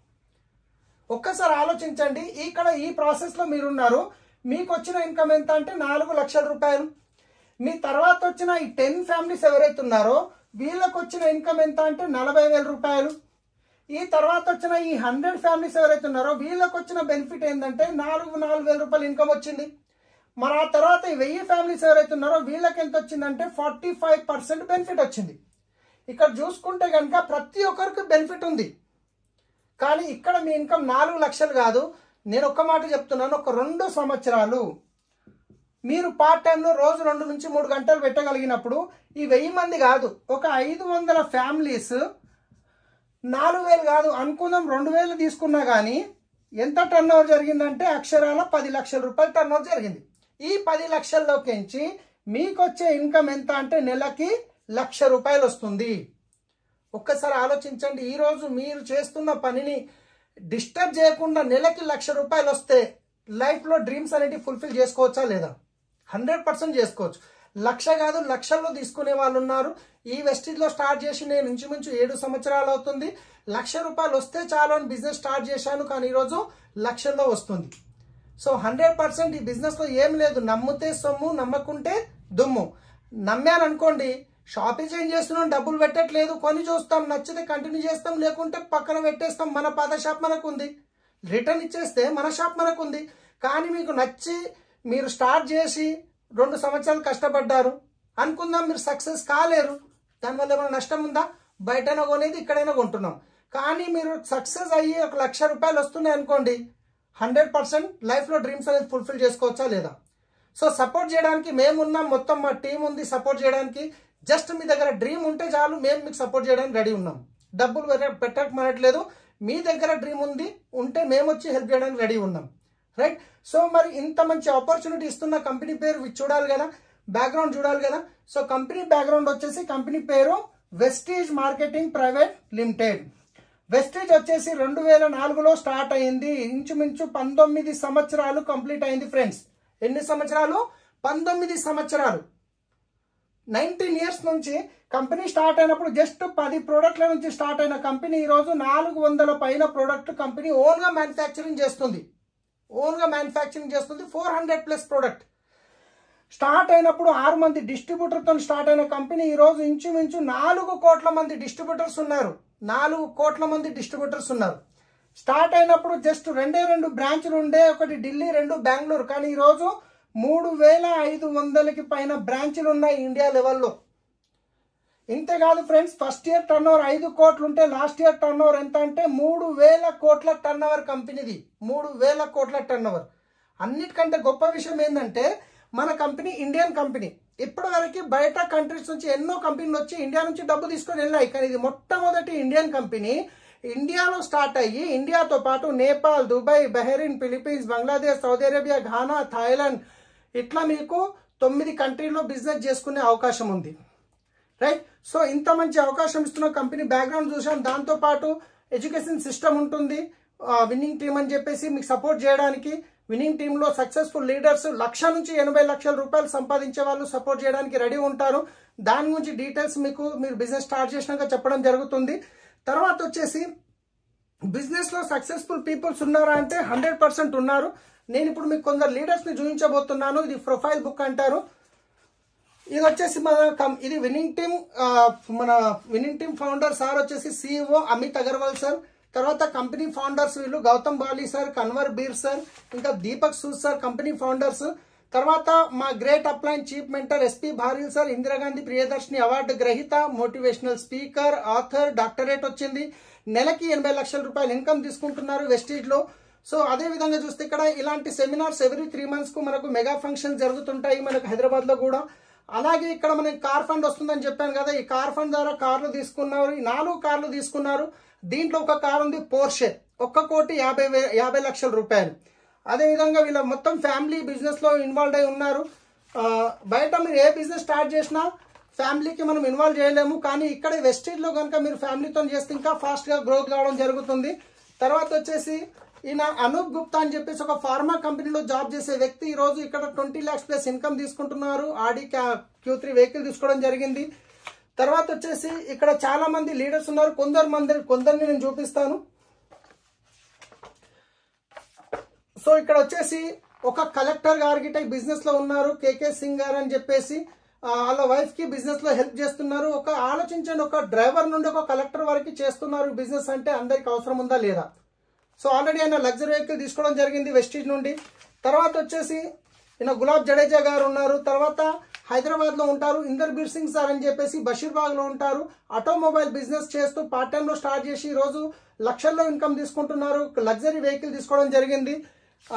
ఒక్కసారి ఆలోచించండి ఇక్కడ ఈ ప్రాసెస్లో మీరున్నారు మీకు వచ్చిన ఇన్కమ్ ఎంత అంటే నాలుగు లక్షల రూపాయలు మీ తర్వాత వచ్చిన ఈ టెన్ ఫ్యామిలీస్ ఎవరైతే ఉన్నారో వీళ్ళకి వచ్చిన ఇన్కమ్ ఎంత అంటే నలభై వేల రూపాయలు ఈ తర్వాత వచ్చిన ఈ హండ్రెడ్ ఫ్యామిలీస్ ఎవరైతే ఉన్నారో వీళ్ళకి వచ్చిన బెనిఫిట్ ఏంటంటే నాలుగు నాలుగు వేల రూపాయలు ఇన్కమ్ వచ్చింది మరి ఆ తర్వాత ఈ వెయ్యి ఫ్యామిలీస్ ఎవరైతే ఉన్నారో వీళ్ళకి ఎంత వచ్చిందంటే ఫార్టీ ఫైవ్ పర్సెంట్ బెనిఫిట్ వచ్చింది ఇక్కడ చూసుకుంటే కనుక ప్రతి ఒక్కరికి బెనిఫిట్ ఉంది కానీ ఇక్కడ మీ ఇన్కమ్ నాలుగు లక్షలు కాదు నేను ఒక్క మాట చెప్తున్నాను ఒక రెండు సంవత్సరాలు మీరు పార్ట్ టైంలో రోజు రెండు నుంచి మూడు గంటలు పెట్టగలిగినప్పుడు ఈ వెయ్యి మంది కాదు ఒక ఐదు వందల ఫ్యామిలీస్ నాలుగు వేలు కాదు అనుకుందాం రెండు వేలు తీసుకున్నా కానీ ఎంత టర్న్ ఓవర్ జరిగిందంటే అక్షరాల పది లక్షల రూపాయలు టర్న్ ఓవర్ జరిగింది ఈ పది లక్షల్లోకించి మీకు వచ్చే ఇన్కమ్ ఎంత అంటే నెలకి లక్ష రూపాయలు వస్తుంది ఒక్కసారి ఆలోచించండి ఈరోజు మీరు చేస్తున్న పనిని డిస్టర్బ్ చేయకుండా నెలకి లక్ష రూపాయలు వస్తే లైఫ్లో డ్రీమ్స్ అనేటివి ఫుల్ఫిల్ చేసుకోవచ్చా లేదా హండ్రెడ్ పర్సెంట్ చేసుకోవచ్చు లక్ష కాదు లక్షల్లో తీసుకునే వాళ్ళు ఉన్నారు ఈ వెస్టిజ్లో స్టార్ట్ చేసి నేను ఇంచుమించు ఏడు సంవత్సరాలు అవుతుంది లక్ష రూపాయలు వస్తే చాలు అని బిజినెస్ స్టార్ట్ చేశాను కానీ ఈరోజు లక్షల్లో వస్తుంది సో హండ్రెడ్ పర్సెంట్ ఈ బిజినెస్లో ఏం లేదు నమ్మితే సొమ్ము నమ్మకుంటే దుమ్ము నమ్మాను అనుకోండి షాపింగ్ చేంజ్ చేస్తున్నాం డబ్బులు పెట్టట్లేదు కొని చూస్తాం నచ్చితే కంటిన్యూ చేస్తాం లేకుంటే పక్కన పెట్టేస్తాం మన పాత షాప్ మనకు ఉంది రిటర్న్ ఇచ్చేస్తే మన షాప్ మనకు ఉంది కానీ మీకు నచ్చి మీరు స్టార్ట్ చేసి రెండు సంవత్సరాలు కష్టపడ్డారు అనుకుందాం మీరు సక్సెస్ కాలేరు దానివల్ల ఏమైనా నష్టం ఉందా బయటైనా కొనేది ఇక్కడైనా కొంటున్నాం కానీ మీరు సక్సెస్ అయ్యి ఒక లక్ష రూపాయలు వస్తున్నాయి అనుకోండి హండ్రెడ్ పర్సెంట్ లైఫ్లో డ్రీమ్స్ అనేది ఫుల్ఫిల్ చేసుకోవచ్చా లేదా సో సపోర్ట్ చేయడానికి మేము ఉన్నాం మొత్తం మా టీం ఉంది సపోర్ట్ చేయడానికి జస్ట్ మీ దగ్గర డ్రీమ్ ఉంటే చాలు మేము మీకు సపోర్ట్ చేయడానికి రెడీ ఉన్నాం డబ్బులు పెట్ట- పెట్టకమనట్లేదు మీ దగ్గర డ్రీమ్ ఉంది ఉంటే మేము వచ్చి హెల్ప్ చేయడానికి రెడీ ఉన్నాం రైట్ సో మరి ఇంత మంచి ఆపర్చునిటీ ఇస్తున్న కంపెనీ పేరు వి- చూడాలి కదా బ్యాక్గ్రౌండ్ చూడాలి కదా సో కంపెనీ బ్యాక్గ్రౌండ్ వచ్చేసి కంపెనీ పేరు Vestige marketing private limited Vestige వచ్చేసి రెండు వేల నాలుగులో స్టార్ట్ అయింది ఇంచుమించు పంతొమ్మిది సంవత్సరాలు కంప్లీట్ అయింది ఫ్రెండ్స్ ఎన్ని సంవత్సరాలు పంతొమ్మిది సంవత్సరాలు నైన్టీన్ ఇయర్స్ నుంచి కంపెనీ స్టార్ట్ అయినప్పుడు జస్ట్ పది ప్రోడక్ట్ల నుంచి స్టార్ట్ అయిన కంపెనీ ఈరోజు నాలుగు వందల పైన ప్రోడక్ట్ కంపెనీ ఓన్గా మ్యానుఫ్యాక్చరింగ్ చేస్తుంది ఓన్గా మ్యానుఫ్యాక్చరింగ్ చేస్తుంది four hundred plus product start అయినప్పుడు ఆరు మంది డిస్ట్రిబ్యూటర్తో స్టార్ట్ అయిన కంపెనీ ఈరోజు ఇంచుమించు నాలుగు కోట్ల మంది డిస్ట్రిబ్యూటర్స్ ఉన్నారు నాలుగు కోట్ల మంది డిస్ట్రిబ్యూటర్స్ ఉన్నారు స్టార్ట్ అయినప్పుడు జస్ట్ రెండే రెండు బ్రాంచ్లు ఉండే ఒకటి ఢిల్లీ రెండు బెంగళూరు కానీ ఈరోజు మూడు వేల ఐదు వందలకి పైన బ్రాంచ్లు ఉన్నాయి ఇండియా లెవెల్లో ఇంతేకాదు friends first year turnover ఐదు కోట్లు ఉంటే లాస్ట్ ఇయర్ టర్న్ ఓవర్ ఎంత అంటే మూడు వేల కోట్ల టర్న్ ఓవర్ కంపెనీది మూడు వేల కోట్ల టర్న్ ఓవర్ అన్నిటికంటే గొప్ప విషయం ఏంటంటే మన కంపెనీ ఇండియన్ కంపెనీ ఇప్పటి వరకు బయట కంట్రీస్ నుంచి ఎన్నో కంపెనీలు వచ్చి ఇండియా నుంచి డబ్బు తీసుకొని వెళ్ళాయి కానీ ఇది మొట్టమొదటి ఇండియన్ కంపెనీ ఇండియాలో స్టార్ట్ అయ్యి ఇండియాతో పాటు Nepal Dubai Bahrain Philippines Bangladesh Saudi Arabia Ghana Thailand ఇట్లా మీకు తొమ్మిది కంట్రీలో బిజినెస్ చేసుకునే అవకాశం ఉంది రైట్ సో ఇంత మంచి అవకాశం ఇస్తున్న కంపెనీ బ్యాక్గ్రౌండ్ చూసాం దాంతో పాటు ఎడ్యుకేషన్ సిస్టమ్ ఉంటుంది విన్నింగ్ టీమ్ అని చెప్పేసి మీకు సపోర్ట్ చేయడానికి విన్నింగ్ టీంలో సక్సెస్ఫుల్ లీడర్స్ లక్ష నుంచి ఎనభై లక్షల రూపాయలు సంపాదించే వాళ్ళు సపోర్ట్ చేయడానికి రెడీ ఉంటారు దాని గురించి డీటెయిల్స్ మీకు మీరు బిజినెస్ స్టార్ట్ చేసినాక చెప్పడం జరుగుతుంది తర్వాత వచ్చేసి బిజినెస్ లో సక్సెస్ఫుల్ పీపుల్స్ ఉన్నారా అంటే హండ్రెడ్ పర్సెంట్ ఉన్నారు నేను ఇప్పుడు మీకు కొందరు లీడర్స్ ని చూపించబోతున్నాను ఇది ప్రొఫైల్ బుక్ అంటారు ఇది వచ్చేసి మన కం- ఇది విన్నింగ్ టీమ్ మన విన్నింగ్ టీమ్ ఫౌండర్ సార్ వచ్చేసి సిఇఓ అమిత్ అగర్వాల్ సార్ తర్వాత కంపెనీ ఫౌండర్స్ వీళ్ళు Gautam Bali sir Kanwar beer sir ఇంకా Deepak Sood sir company founders తర్వాత మా great upline chief mentor SP భారీల్ sir Indira Gandhi Priyadarshini award గ్రహీత మోటివేషనల్ స్పీకర్ ఆథర్ డాక్టరేట్ వచ్చింది నెలకి ఎనభై లక్షల రూపాయలు ఇన్కమ్ తీసుకుంటున్నారు వెస్టీజ్ లో సో అదే విధంగా చూస్తే ఇక్కడ ఇలాంటి సెమినార్స్ ఎవ్రీ త్రీ మంత్స్ కు మనకు మెగా ఫంక్షన్ జరుగుతుంటాయి మనకు హైదరాబాద్ లో కూడా అలాగే ఇక్కడ మనకి కార్ ఫండ్ వస్తుందని చెప్పాను కదా ఈ కార్ ఫండ్ ద్వారా కార్లు తీసుకున్నారు ఈ నాలుగు కార్లు తీసుకున్నారు దీంట్లో ఒక కార్ ఉంది పోర్షే ఒక్క కోటి యాభై వే యాభై లక్షల రూపాయలు అదే విధంగా వీళ్ళ మొత్తం ఫ్యామిలీ బిజినెస్ లో ఇన్వాల్వ్ అయి ఉన్నారు ఆ, బయట మీరు ఏ బిజినెస్ స్టార్ట్ చేసినా ఫ్యామిలీకి మనం ఇన్వాల్వ్ చేయలేము కానీ ఇక్కడ వెస్టేజ్ లో కనుక మీరు ఫ్యామిలీతో చేస్తే ఇంకా ఫాస్ట్ గా గ్రోత్ కావడం జరుగుతుంది తర్వాత వచ్చేసి ఈయన అనూప్ గుప్తా అని చెప్పేసి ఒక ఫార్మా కంపెనీలో జాబ్ చేసే వ్యక్తి ఈ రోజు ఇక్కడ ట్వంటీ లాక్స్ ప్లస్ ఇన్కమ్ తీసుకుంటున్నారు ఆడి క్యూ త్రీ వెహికల్ తీసుకోవడం జరిగింది తర్వాత వచ్చేసి ఇక్కడ చాలా మంది లీడర్స్ ఉన్నారు కొందరు మంది కొందరిని నేను చూపిస్తాను సో ఇక్కడ వచ్చేసి ఒక కలెక్టర్ గారికి బిజినెస్ లో ఉన్నారు కేకే సింగ్ గారు అని చెప్పేసి ఆ, వాళ్ళ వైఫ్ కి బిజినెస్ లో హెల్ప్ చేస్తున్నారు ఒక ఆలోచించండి ఒక డ్రైవర్ నుండి ఒక కలెక్టర్ వరకు చేస్తున్నారు బిజినెస్ అంటే అందరికి అవసరం ఉందా లేదా సో ఆల్రెడీ ఆయన లగ్జరీ వెహికల్ తీసుకోవడం జరిగింది వెస్టీజ్ నుండి తర్వాత వచ్చేసి ఈయన గులాబ్ జడేజా గారు ఉన్నారు తర్వాత హైదరాబాద్ లో ఉంటారు ఇందర్ బీర్ సింగ్ సార్ అని చెప్పేసి బషీర్బాగ్ లో ఉంటారు ఆటోమొబైల్ బిజినెస్ చేస్తూ పార్ట్ టైం లో స్టార్ట్ చేసి ఈ రోజు లక్షల్లో ఇన్కమ్ తీసుకుంటున్నారు లగ్జరీ వెహికల్ తీసుకోవడం జరిగింది ఆ,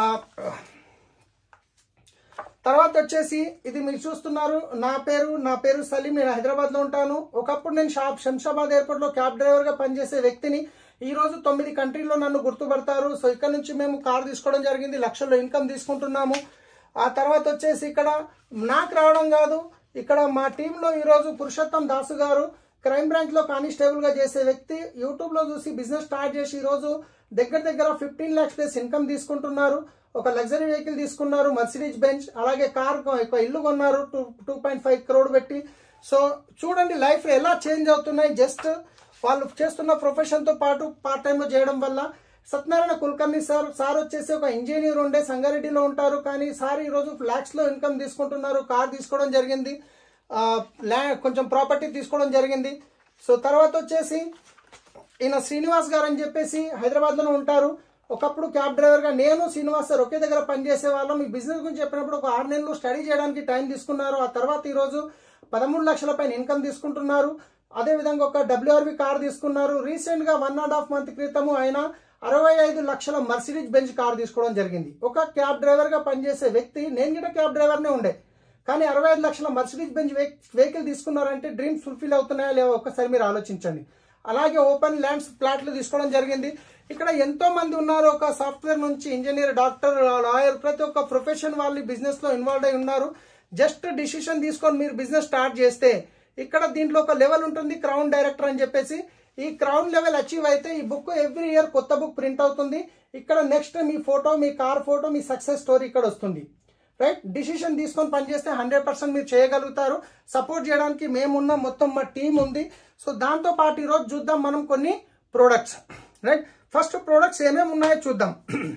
తర్వాత వచ్చేసి ఇది మీరు చూస్తున్నారు నా పేరు నా పేరు సలీం నేను హైదరాబాద్ లో ఉంటాను ఒకప్పుడు నేను షాప్ శంషాబాద్ ఎయిర్పోర్ట్ లో క్యాబ్ డ్రైవర్ గా పనిచేసే వ్యక్తిని ఈ రోజు తొమ్మిది కంట్రీల్లో నన్ను గుర్తుపడతారు సో ఇక్కడ నుంచి మేము కార్ తీసుకోవడం జరిగింది లక్షల్లో ఇన్కమ్ తీసుకుంటున్నాము ఆ తర్వాత వచ్చేసి ఇక్కడ నాకు రావడం కాదు ఇక్కడ మా టీంలో ఈ రోజు పురుషోత్తం దాసు గారు క్రైమ్ బ్రాంచ్ లో కానిస్టేబుల్ గా చేసే వ్యక్తి యూట్యూబ్ లో చూసి బిజినెస్ స్టార్ట్ చేసి ఈ రోజు దగ్గర దగ్గర ఫిఫ్టీన్ లాక్స్ ప్లస్ ఇన్కమ్ తీసుకుంటున్నారు ఒక లగ్జరీ వెహికల్ తీసుకున్నారు మర్సిడీస్ బెంచ్ అలాగే కార్ ఒక ఇల్లు కొన్నారు two two point five crore పెట్టి సో చూడండి లైఫ్ ఎలా చేంజ్ అవుతున్నాయి జస్ట్ వాళ్ళు చేస్తున్న ప్రొఫెషన్ తో పాటు పార్ట్ టైం లో చేయడం వల్ల సత్యనారాయణ కుల్కర్ణి సార్ సార్ వచ్చేసి ఒక ఇంజనీర్ ఉండే సంగారెడ్డిలో ఉంటారు కానీ సార్ ఈ రోజు ఫ్లాక్స్ లో ఇన్కమ్ తీసుకుంటున్నారు కార్ తీసుకోవడం జరిగింది ఆ, ల్యా- కొంచెం ప్రాపర్టీ తీసుకోవడం జరిగింది సో తర్వాత వచ్చేసి ఈయన శ్రీనివాస్ గారు అని చెప్పేసి హైదరాబాద్ లోనే ఉంటారు ఒకప్పుడు క్యాబ్ డ్రైవర్ గా నేను శ్రీనివాస్ సార్ ఒకే దగ్గర పనిచేసే వాళ్ళం ఈ బిజినెస్ గురించి చెప్పినప్పుడు ఒక ఆరు నెలలు స్టడీ చేయడానికి టైం తీసుకున్నారు ఆ తర్వాత ఈ రోజు పదమూడు లక్షల పైన ఇన్కమ్ తీసుకుంటున్నారు అదే విధంగా ఒక డబ్ల్యూఆర్వి కార్ తీసుకున్నారు రీసెంట్ గా వన్ అండ్ హాఫ్ మంత్ క్రితము ఆయన అరవై ఐదు లక్షల మర్సిడీస్ బెంచ్ కార్ తీసుకోవడం జరిగింది ఒక క్యాబ్ డ్రైవర్ గా పనిచేసే వ్యక్తి నేను కూడా క్యాబ్ డ్రైవర్నే ఉండే కానీ అరవై ఐదు లక్షల మర్సిడీస్ బెంచ్ వెహికల్ తీసుకున్నారంటే డ్రీమ్స్ ఫుల్ఫిల్ అవుతున్నాయా లేవో ఒక్కసారి మీరు ఆలోచించండి అలాగే ఓపెన్ ల్యాండ్స్ ప్లాట్లు తీసుకోవడం జరిగింది ఇక్కడ ఎంతో మంది ఉన్నారు ఒక సాఫ్ట్వేర్ నుంచి ఇంజనీర్ డాక్టర్ లాయర్ ప్రతి ఒక్క ప్రొఫెషన్ వాళ్ళు బిజినెస్ లో ఇన్వాల్వ్ అయి ఉన్నారు జస్ట్ డిసిషన్ తీసుకొని మీరు బిజినెస్ స్టార్ట్ చేస్తే ఇక్కడ దీంట్లో ఒక లెవెల్ ఉంటుంది క్రౌన్ డైరెక్టర్ అని చెప్పేసి ఈ క్రౌన్ లెవెల్ అచీవ్ అయితే ఈ బుక్ ఎవ్రీ ఇయర్ కొత్త బుక్ ప్రింట్ అవుతుంది ఇక్కడ నెక్స్ట్ మీ ఫోటో మీ కార్ ఫోటో మీ సక్సెస్ స్టోరీ ఇక్కడ వస్తుంది రైట్ డిసిషన్ తీసుకొని పనిచేస్తే హండ్రెడ్ పర్సెంట్ మీరు చేయగలుగుతారు సపోర్ట్ చేయడానికి మేమున్న మొత్తం మా టీం ఉంది సో దాంతో పాటు ఈరోజు చూద్దాం మనం కొన్ని ప్రోడక్ట్స్ రైట్ ఫస్ట్ ప్రోడక్ట్స్ ఏమేమి ఉన్నాయో చూద్దాం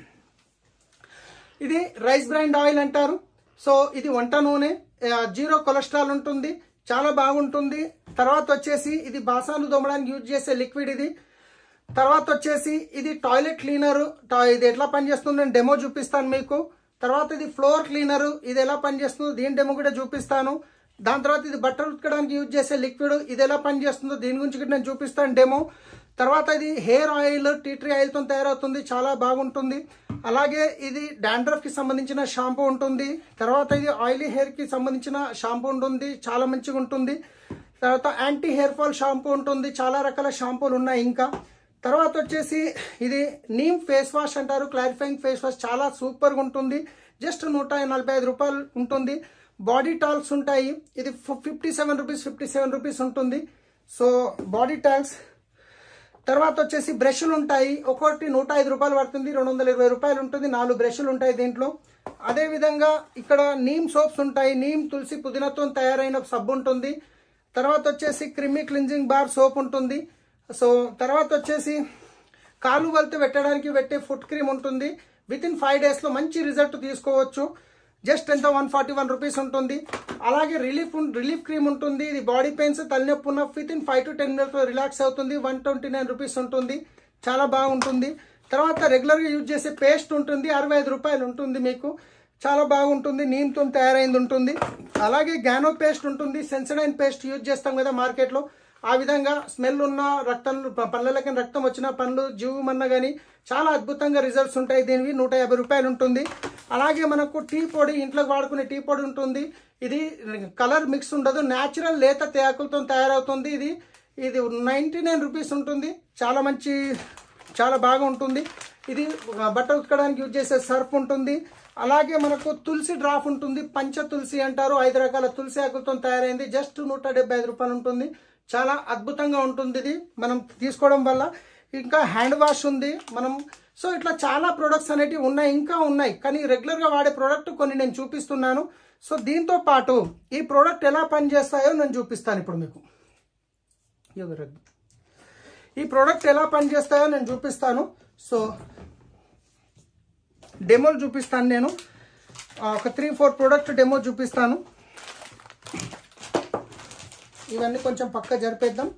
ఇది రైస్ బ్రాండ్ ఆయిల్ అంటారు సో ఇది వంట నూనె ఆ, జీరో కొలెస్ట్రాల్ ఉంటుంది చాలా బాగుంటుంది తర్వాత వచ్చేసి ఇది బాసాలు దోమడానికి యూజ్ చేసే లిక్విడ్ ఇది తర్వాత వచ్చేసి ఇది టాయిలెట్ క్లీనర్ ఇది ఎట్లా పనిచేస్తుందో నేను డెమో చూపిస్తాను మీకు తర్వాత ఇది ఫ్లోర్ క్లీనర్ ఇది ఎలా పనిచేస్తుందో దీని డెమో కూడా చూపిస్తాను దాని తర్వాత ఇది బట్టలు ఉతకడానికి యూజ్ చేసే లిక్విడ్ ఇది ఎలా పనిచేస్తుందో దీని గురించి కూడా నేను చూపిస్తాను డెమో తర్వాత ఇది హెయిర్ ఆయిల్ టీ ట్రీ ఆయిల్తో తయారవుతుంది చాలా బాగుంటుంది అలాగే ఇది డాండ్రఫ్ కి సంబంధించిన షాంపూ ఉంటుంది తర్వాత ఇది ఆయిలీ హెయిర్ కి సంబంధించిన షాంపూ ఉంటుంది చాలా మంచిగా ఉంటుంది తర్వాత యాంటీ హెయిర్ ఫాల్ షాంపూ ఉంటుంది చాలా రకాల షాంపూలు ఉన్నాయి ఇంకా తర్వాత వచ్చేసి ఇది నీమ్ ఫేస్ వాష్ అంటారు క్లారిఫైయింగ్ ఫేస్ వాష్ చాలా సూపర్గా ఉంటుంది జస్ట్ నూట నలభై ఐదు రూపాయలు ఉంటుంది బాడీ టాల్క్స్ ఉంటాయి ఇది fifty seven rupees fifty seven rupees ఉంటుంది సో బాడీ టాల్క్స్ తర్వాత వచ్చేసి బ్రష్లు ఉంటాయి ఒక్కొక్కటి నూట ఐదు రూపాయలు పడుతుంది రెండు వందల ఇరవై రూపాయలు ఉంటుంది నాలుగు బ్రష్లు ఉంటాయి దీంట్లో అదేవిధంగా ఇక్కడ నీమ్ సోప్స్ ఉంటాయి నీమ్ తులసి పుదీనాతో తయారైన సబ్బు ఉంటుంది తర్వాత వచ్చేసి క్రిమి క్లిన్జింగ్ బార్ సోప్ ఉంటుంది సో తర్వాత వచ్చేసి కాలు వెళ్తే పెట్టడానికి పెట్టే ఫుడ్ క్రీమ్ ఉంటుంది విత్ ఇన్ ఫైవ్ డేస్లో మంచి రిజల్ట్ తీసుకోవచ్చు జస్ట్ ఎంత వన్ ఫార్టీ వన్ రూపీస్ ఉంటుంది అలాగే రిలీఫ్ రిలీఫ్ క్రీమ్ ఉంటుంది ఇది బాడీ పెయిన్స్ తలనొప్పి ఉన్న within five to ten మినిట్స్లో రిలాక్స్ అవుతుంది వన్ ట్వంటీ నైన్ రూపీస్ ఉంటుంది చాలా బాగుంటుంది తర్వాత రెగ్యులర్గా యూజ్ చేసే పేస్ట్ ఉంటుంది అరవై ఐదు రూపాయలు ఉంటుంది మీకు చాలా బాగుంటుంది నీమ్తో తయారైంది ఉంటుంది అలాగే గ్యానో పేస్ట్ ఉంటుంది సెన్సడైన్ పేస్ట్ యూజ్ చేస్తాం కదా మార్కెట్లో ఆ విధంగా స్మెల్ ఉన్న రక్తం పళ్ళలకి రక్తం వచ్చిన పనులు జీవమన్న కానీ చాలా అద్భుతంగా రిజల్ట్స్ ఉంటాయి దీనివి నూట యాభై రూపాయలు ఉంటుంది అలాగే మనకు టీ పొడి ఇంట్లో వాడుకునే టీ పొడి ఉంటుంది ఇది కలర్ మిక్స్ ఉండదు న్యాచురల్ లేత తేకులతో తయారవుతుంది ఇది ఇది నైంటీ నైన్ రూపీస్ ఉంటుంది చాలా మంచి చాలా బాగా ఉంటుంది ఇది బట్ట ఉతకడానికి యూజ్ చేసే సర్ఫ్ ఉంటుంది అలాగే మనకు తులసి డ్రాప్ ఉంటుంది పంచ తులసి అంటారు ఐదు రకాల తులసి ఆకులతో తయారైంది జస్ట్ నూట డెబ్బై ఐదు రూపాయలు ఉంటుంది చాలా అద్భుతంగా ఉంటుంది ఇది మనం తీసుకోవడం వల్ల ఇంకా హ్యాండ్ వాష్ ఉంది మనం సో ఇట్లా చాలా ప్రొడక్ట్స్ అనేటివి ఉన్నాయి ఇంకా ఉన్నాయి కానీ రెగ్యులర్గా వాడే ప్రోడక్ట్ కొన్ని నేను చూపిస్తున్నాను సో దీంతో పాటు ఈ ప్రోడక్ట్ ఎలా పనిచేస్తాయో నేను చూపిస్తాను ఇప్పుడు మీకు ఎవరు ఈ ప్రోడక్ట్ ఎలా పనిచేస్తాయో నేను చూపిస్తాను సో డెమోలు చూపిస్తాను నేను ఆ, ఒక త్రీ ఫోర్ ప్రోడక్ట్ డెమో చూపిస్తాను ఇవన్నీ కొంచెం పక్క జరిపేద్దాం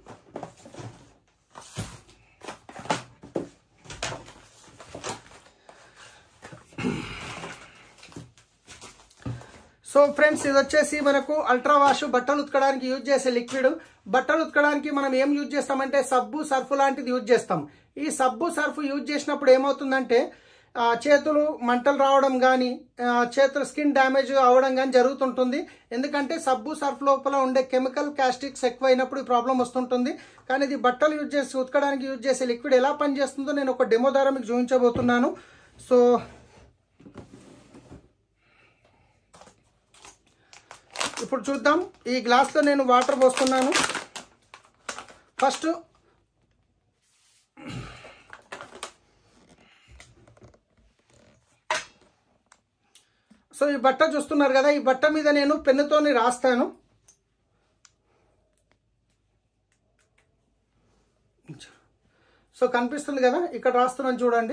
సో ఫ్రెండ్స్ ఇది వచ్చేసి మనకు అల్ట్రా వాష్ బట్టలు ఉతకడానికి యూజ్ చేసే లిక్విడ్ బట్టలు ఉతకడానికి మనం ఏం యూజ్ చేస్తామంటే సబ్బు సర్ఫ్ లాంటిది యూజ్ చేస్తాం ఈ సబ్బు సర్ఫ్ యూజ్ చేసినప్పుడు ఏమవుతుందంటే ఆ, చేతులు మంటలు రావడం కానీ చేతులు స్కిన్ డ్యామేజ్ అవ్వడం కానీ జరుగుతుంటుంది ఎందుకంటే సబ్బు సర్ఫ్ లోపల ఉండే కెమికల్ కాస్టిక్స్ ఎక్కువైనప్పుడు ఈ ప్రాబ్లం వస్తుంటుంది కానీ ఇది బట్టలు యూజ్ చేసి ఉతకడానికి యూజ్ చేసే లిక్విడ్ ఎలా పనిచేస్తుందో నేను ఒక డెమో ద్వారా మీకు చూపించబోతున్నాను సో ఇప్పుడు చూద్దాం ఈ గ్లాస్లో నేను వాటర్ పోస్తున్నాను ఫస్ట్ సో ఈ బట్ట చూస్తున్నారు కదా ఈ బట్ట మీద నేను పెన్నుతోని రాస్తాను సో కనిపిస్తుంది కదా ఇక్కడ రాస్తున్నాను చూడండి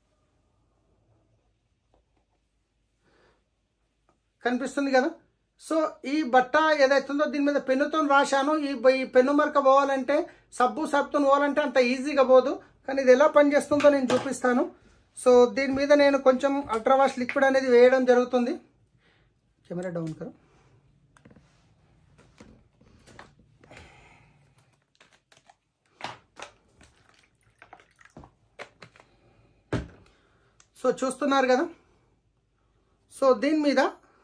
కనిపిస్తుంది కదా సో ఈ బట్ట ఏదైతుందో దీని మీద పెన్నుతో రాశాను ఈ ఈ పెన్ను మరక పోవాలంటే సబ్బు సబ్బుతో పోవాలంటే అంత ఈజీగా పోదు కానీ ఇది ఎలా పనిచేస్తుందో నేను చూపిస్తాను సో దీని మీద నేను కొంచెం అల్ట్రావాష్ లిక్విడ్ అనేది వేయడం జరుగుతుంది కెమెరా డౌన్ కరు సో చూస్తున్నారు కదా సో దీని మీద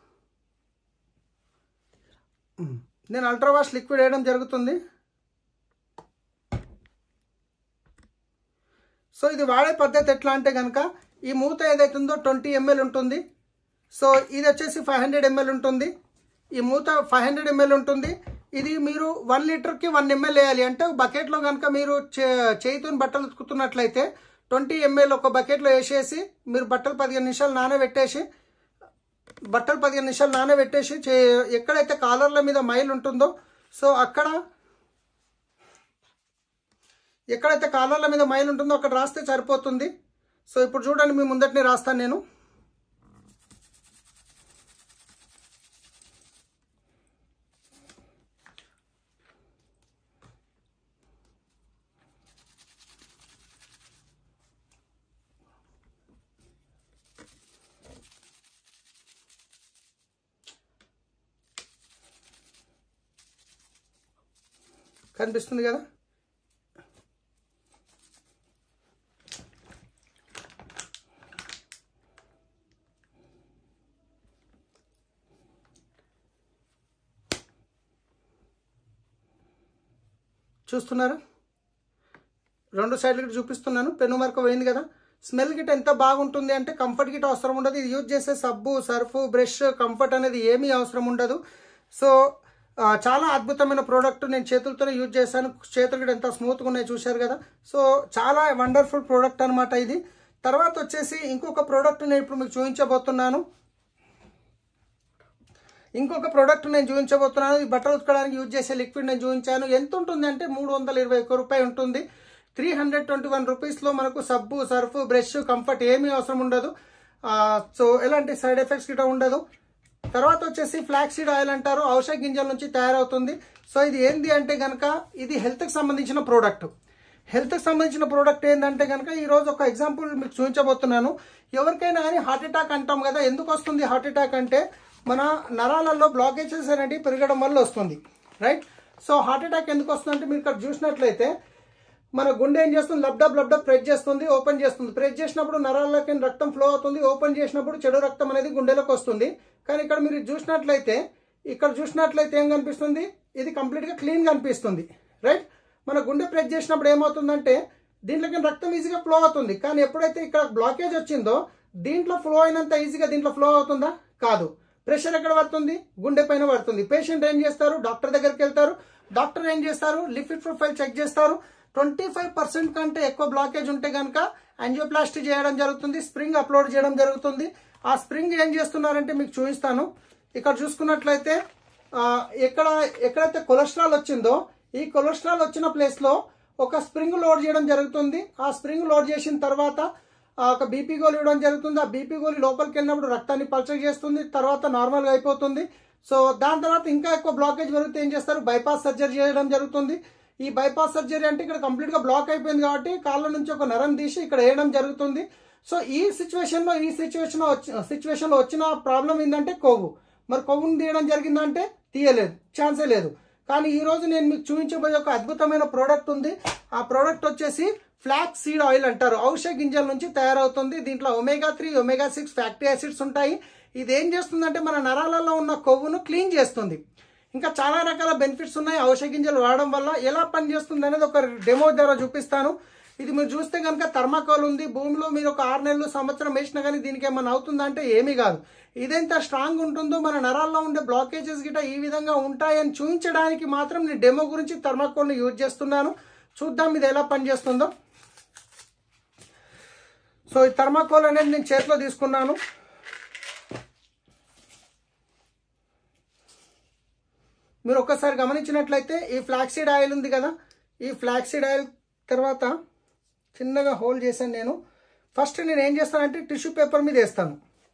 మ్, నేను అల్ట్రావాష్ లిక్విడ్ వేయడం జరుగుతుంది సో ఇది వాడే పద్ధతి ఎట్లా అంటే కనుక ఈ మూత ఏదైతుందో ట్వంటీ ఎంఎల్ ఉంటుంది సో ఇది వచ్చేసి ఫైవ్ హండ్రెడ్ ఎంఎల్ ఉంటుంది ఈ మూత ఫైవ్ హండ్రెడ్ ఎంఎల్ ఉంటుంది ఇది మీరు వన్ లీటర్కి వన్ ఎంఎల్ వేయాలి అంటే బకెట్లో కనుక మీరు చేయితో బట్టలు ఉతుకుతున్నట్లయితే ట్వంటీ ఎంఎల్ ఒక బకెట్లో వేసేసి మీరు బట్టలు పదిహేను నిమిషాలు నానబెట్టేసి బట్టలు పదిహేను నిమిషాలు నానబెట్టేసి చే ఎక్కడైతే కాలర్ల మీద మైల్ ఉంటుందో సో అక్కడ ఎక్కడైతే కాలర్ల మీద మైల్ ఉంటుందో అక్కడ రాస్తే సరిపోతుంది సో ఇప్పుడు చూడండి మీ ముందటిని రాస్తాను నేను కనిపిస్తుంది కదా చూస్తున్నారా రెండు సైడ్లు గిట్ట చూపిస్తున్నాను పెను మరక పోయింది కదా స్మెల్ గిట్ట ఎంత బాగుంటుంది అంటే కంఫర్ట్ గిట్ట అవసరం ఉండదు ఇది యూజ్ చేసే సబ్బు సర్ఫ్ బ్రష్ కంఫర్ట్ అనేది ఏమీ అవసరం ఉండదు సో ఆ, చాలా అద్భుతమైన ప్రోడక్ట్ నేను చేతులతోనే యూజ్ చేశాను చేతులు కూడా ఎంత స్మూత్గా ఉన్నాయి చూశారు కదా సో చాలా వండర్ఫుల్ ప్రోడక్ట్ అనమాట ఇది తర్వాత వచ్చేసి ఇంకొక ప్రోడక్ట్ నేను ఇప్పుడు మీకు చూపించబోతున్నాను ఇంకొక ప్రోడక్ట్ నేను చూపించబోతున్నాను ఈ బట్టలు ఉతకడానికి యూజ్ చేసే లిక్విడ్ నేను చూపించాను ఎంత ఉంటుంది అంటే మూడు వందల ఇరవై ఒక్క రూపాయి ఉంటుంది త్రీ హండ్రెడ్ ట్వంటీ వన్ రూపీస్లో మనకు సబ్బు సర్ఫ్ బ్రష్ కంఫర్ట్ ఏమీ అవసరం ఉండదు ఆ, సో ఎలాంటి సైడ్ ఎఫెక్ట్స్ గిట్ట ఉండదు తర్వాత వచ్చేసి ఫ్లాక్సీడ్ ఆయిల్ అంటారు ఔషధ గింజల నుంచి తయారవుతుంది సో ఇది ఏంది అంటే కనుక ఇది హెల్త్కి సంబంధించిన ప్రోడక్ట్ హెల్త్కి సంబంధించిన ప్రోడక్ట్ ఏంటంటే కనుక ఈరోజు ఒక ఎగ్జాంపుల్ మీకు చూపించబోతున్నాను ఎవరికైనా కానీ హార్ట్ అటాక్ అంటాం కదా ఎందుకు వస్తుంది హార్ట్ అటాక్ అంటే మన నరాలలో బ్లాకేజెస్ అనేవి పెరగడం వల్ల వస్తుంది రైట్ సో హార్ట్ అటాక్ ఎందుకు వస్తుంది అంటే మీరు ఇక్కడ చూసినట్లయితే మన గుండె ఏం చేస్తుంది లబ్డబ్ లబ్డబ్ ప్రెస్ చేస్తుంది ఓపెన్ చేస్తుంది ప్రెస్ చేసినప్పుడు నరాల్లోకి రక్తం ఫ్లో అవుతుంది ఓపెన్ చేసినప్పుడు చెడు రక్తం అనేది గుండెలోకి వస్తుంది కానీ ఇక్కడ మీరు చూసినట్లయితే ఇక్కడ చూసినట్లయితే ఏం కనిపిస్తుంది ఇది కంప్లీట్గా క్లీన్ కనిపిస్తుంది రైట్ మన గుండె ప్రెస్ చేసినప్పుడు ఏమవుతుందంటే దీంట్లోకి రక్తం ఈజీగా ఫ్లో అవుతుంది కానీ ఎప్పుడైతే ఇక్కడ బ్లాకేజ్ వచ్చిందో దీంట్లో ఫ్లో అయినంత ఈజీగా దీంట్లో ఫ్లో అవుతుందా కాదు ప్రెషర్ ఎక్కడ పడుతుంది గుండె పైన పడుతుంది పేషెంట్ ఏం చేస్తారు డాక్టర్ దగ్గరికి వెళ్తారు డాక్టర్ ఏం చేస్తారు లిపిడ్ ప్రొఫైల్ చెక్ చేస్తారు ట్వంటీ ఫైవ్ పర్సెంట్ కంటే ఎక్కువ బ్లాకేజ్ ఉంటే కనుక యాంజియోప్లాస్టీ చేయడం జరుగుతుంది స్ప్రింగ్ అప్లోడ్ చేయడం జరుగుతుంది ఆ స్ప్రింగ్ ఏం చేస్తున్నారంటే మీకు చూపిస్తాను ఇక్కడ చూసుకున్నట్లయితే ఆ, ఎక్కడ ఎక్కడైతే కొలెస్ట్రాల్ వచ్చిందో ఈ కొలెస్ట్రాల్ వచ్చిన ప్లేస్లో ఒక స్ప్రింగ్ లోడ్ చేయడం జరుగుతుంది ఆ స్ప్రింగ్ లోడ్ చేసిన తర్వాత ఆ ఒక బీపీ గోళీ ఇవ్వడం జరుగుతుంది ఆ బీపీ గోళీ లోపలికి వెళ్ళినప్పుడు రక్తాన్ని పల్చగా చేస్తుంది తర్వాత నార్మల్గా అయిపోతుంది సో దాని తర్వాత ఇంకా ఎక్కువ బ్లాకేజ్ పెరిగితే ఏం చేస్తారు బైపాస్ సర్జరీ చేయడం జరుగుతుంది ఈ బైపాస్ సర్జరీ అంటే ఇక్కడ కంప్లీట్గా బ్లాక్ అయిపోయింది కాబట్టి కాళ్ళ నుంచి ఒక నరం తీసి ఇక్కడ వేయడం జరుగుతుంది సో ఈ సిచ్యువేషన్లో ఈ సిచ్యువేషన్ సిచ్యువేషన్లో వచ్చిన ప్రాబ్లం ఏంటంటే కొవ్వు మరి కొవ్వుని తీయడం జరిగిందంటే తీయలేదు ఛాన్సే లేదు కానీ ఈ రోజు నేను మీకు చూపించబోయే ఒక అద్భుతమైన ప్రోడక్ట్ ఉంది ఆ ప్రోడక్ట్ వచ్చేసి ఫ్లాక్ సీడ్ ఆయిల్ అంటారు ఔషధ గింజల నుంచి తయారవుతుంది దీంట్లో omega three omega six factory acids ఉంటాయి ఇది ఏం చేస్తుందంటే మన నరాలలో ఉన్న కొవ్వును క్లీన్ చేస్తుంది ఇంకా చాలా రకాల బెనిఫిట్స్ ఉన్నాయి ఔషధ గింజలు వాడడం వల్ల ఎలా పనిచేస్తుంది అనేది ఒక డెమో ద్వారా చూపిస్తాను ఇది మీరు చూస్తే కనుక థర్మాకోల్ ఉంది భూమిలో మీరు ఒక ఆరు నెలలు సంవత్సరం వేసినా కానీ దీనికి ఏమైనా అవుతుందంటే ఏమీ కాదు ఇదెంత స్ట్రాంగ్ ఉంటుందో మన నరాల్లో ఉండే బ్లాకేజెస్ గిట ఈ విధంగా ఉంటాయని చూపించడానికి మాత్రం నేను డెమో గురించి థర్మాకోల్ని యూజ్ చేస్తున్నాను చూద్దాం ఇది ఎలా పనిచేస్తుందో సో ఈ థర్మాకోల్ అనేది నేను చేతిలో తీసుకున్నాను మీరు ఒక్కసారి గమనించినట్లయితే ఈ ఫ్లాక్సీడ్ ఆయిల్ ఉంది కదా ఈ ఫ్లాక్సీడ్ ఆయిల్ తర్వాత చిన్నగా హోల్డ్ చేశాను నేను ఫస్ట్ నేను ఏం చేస్తానంటే టిష్యూ పేపర్ మీద వేస్తాను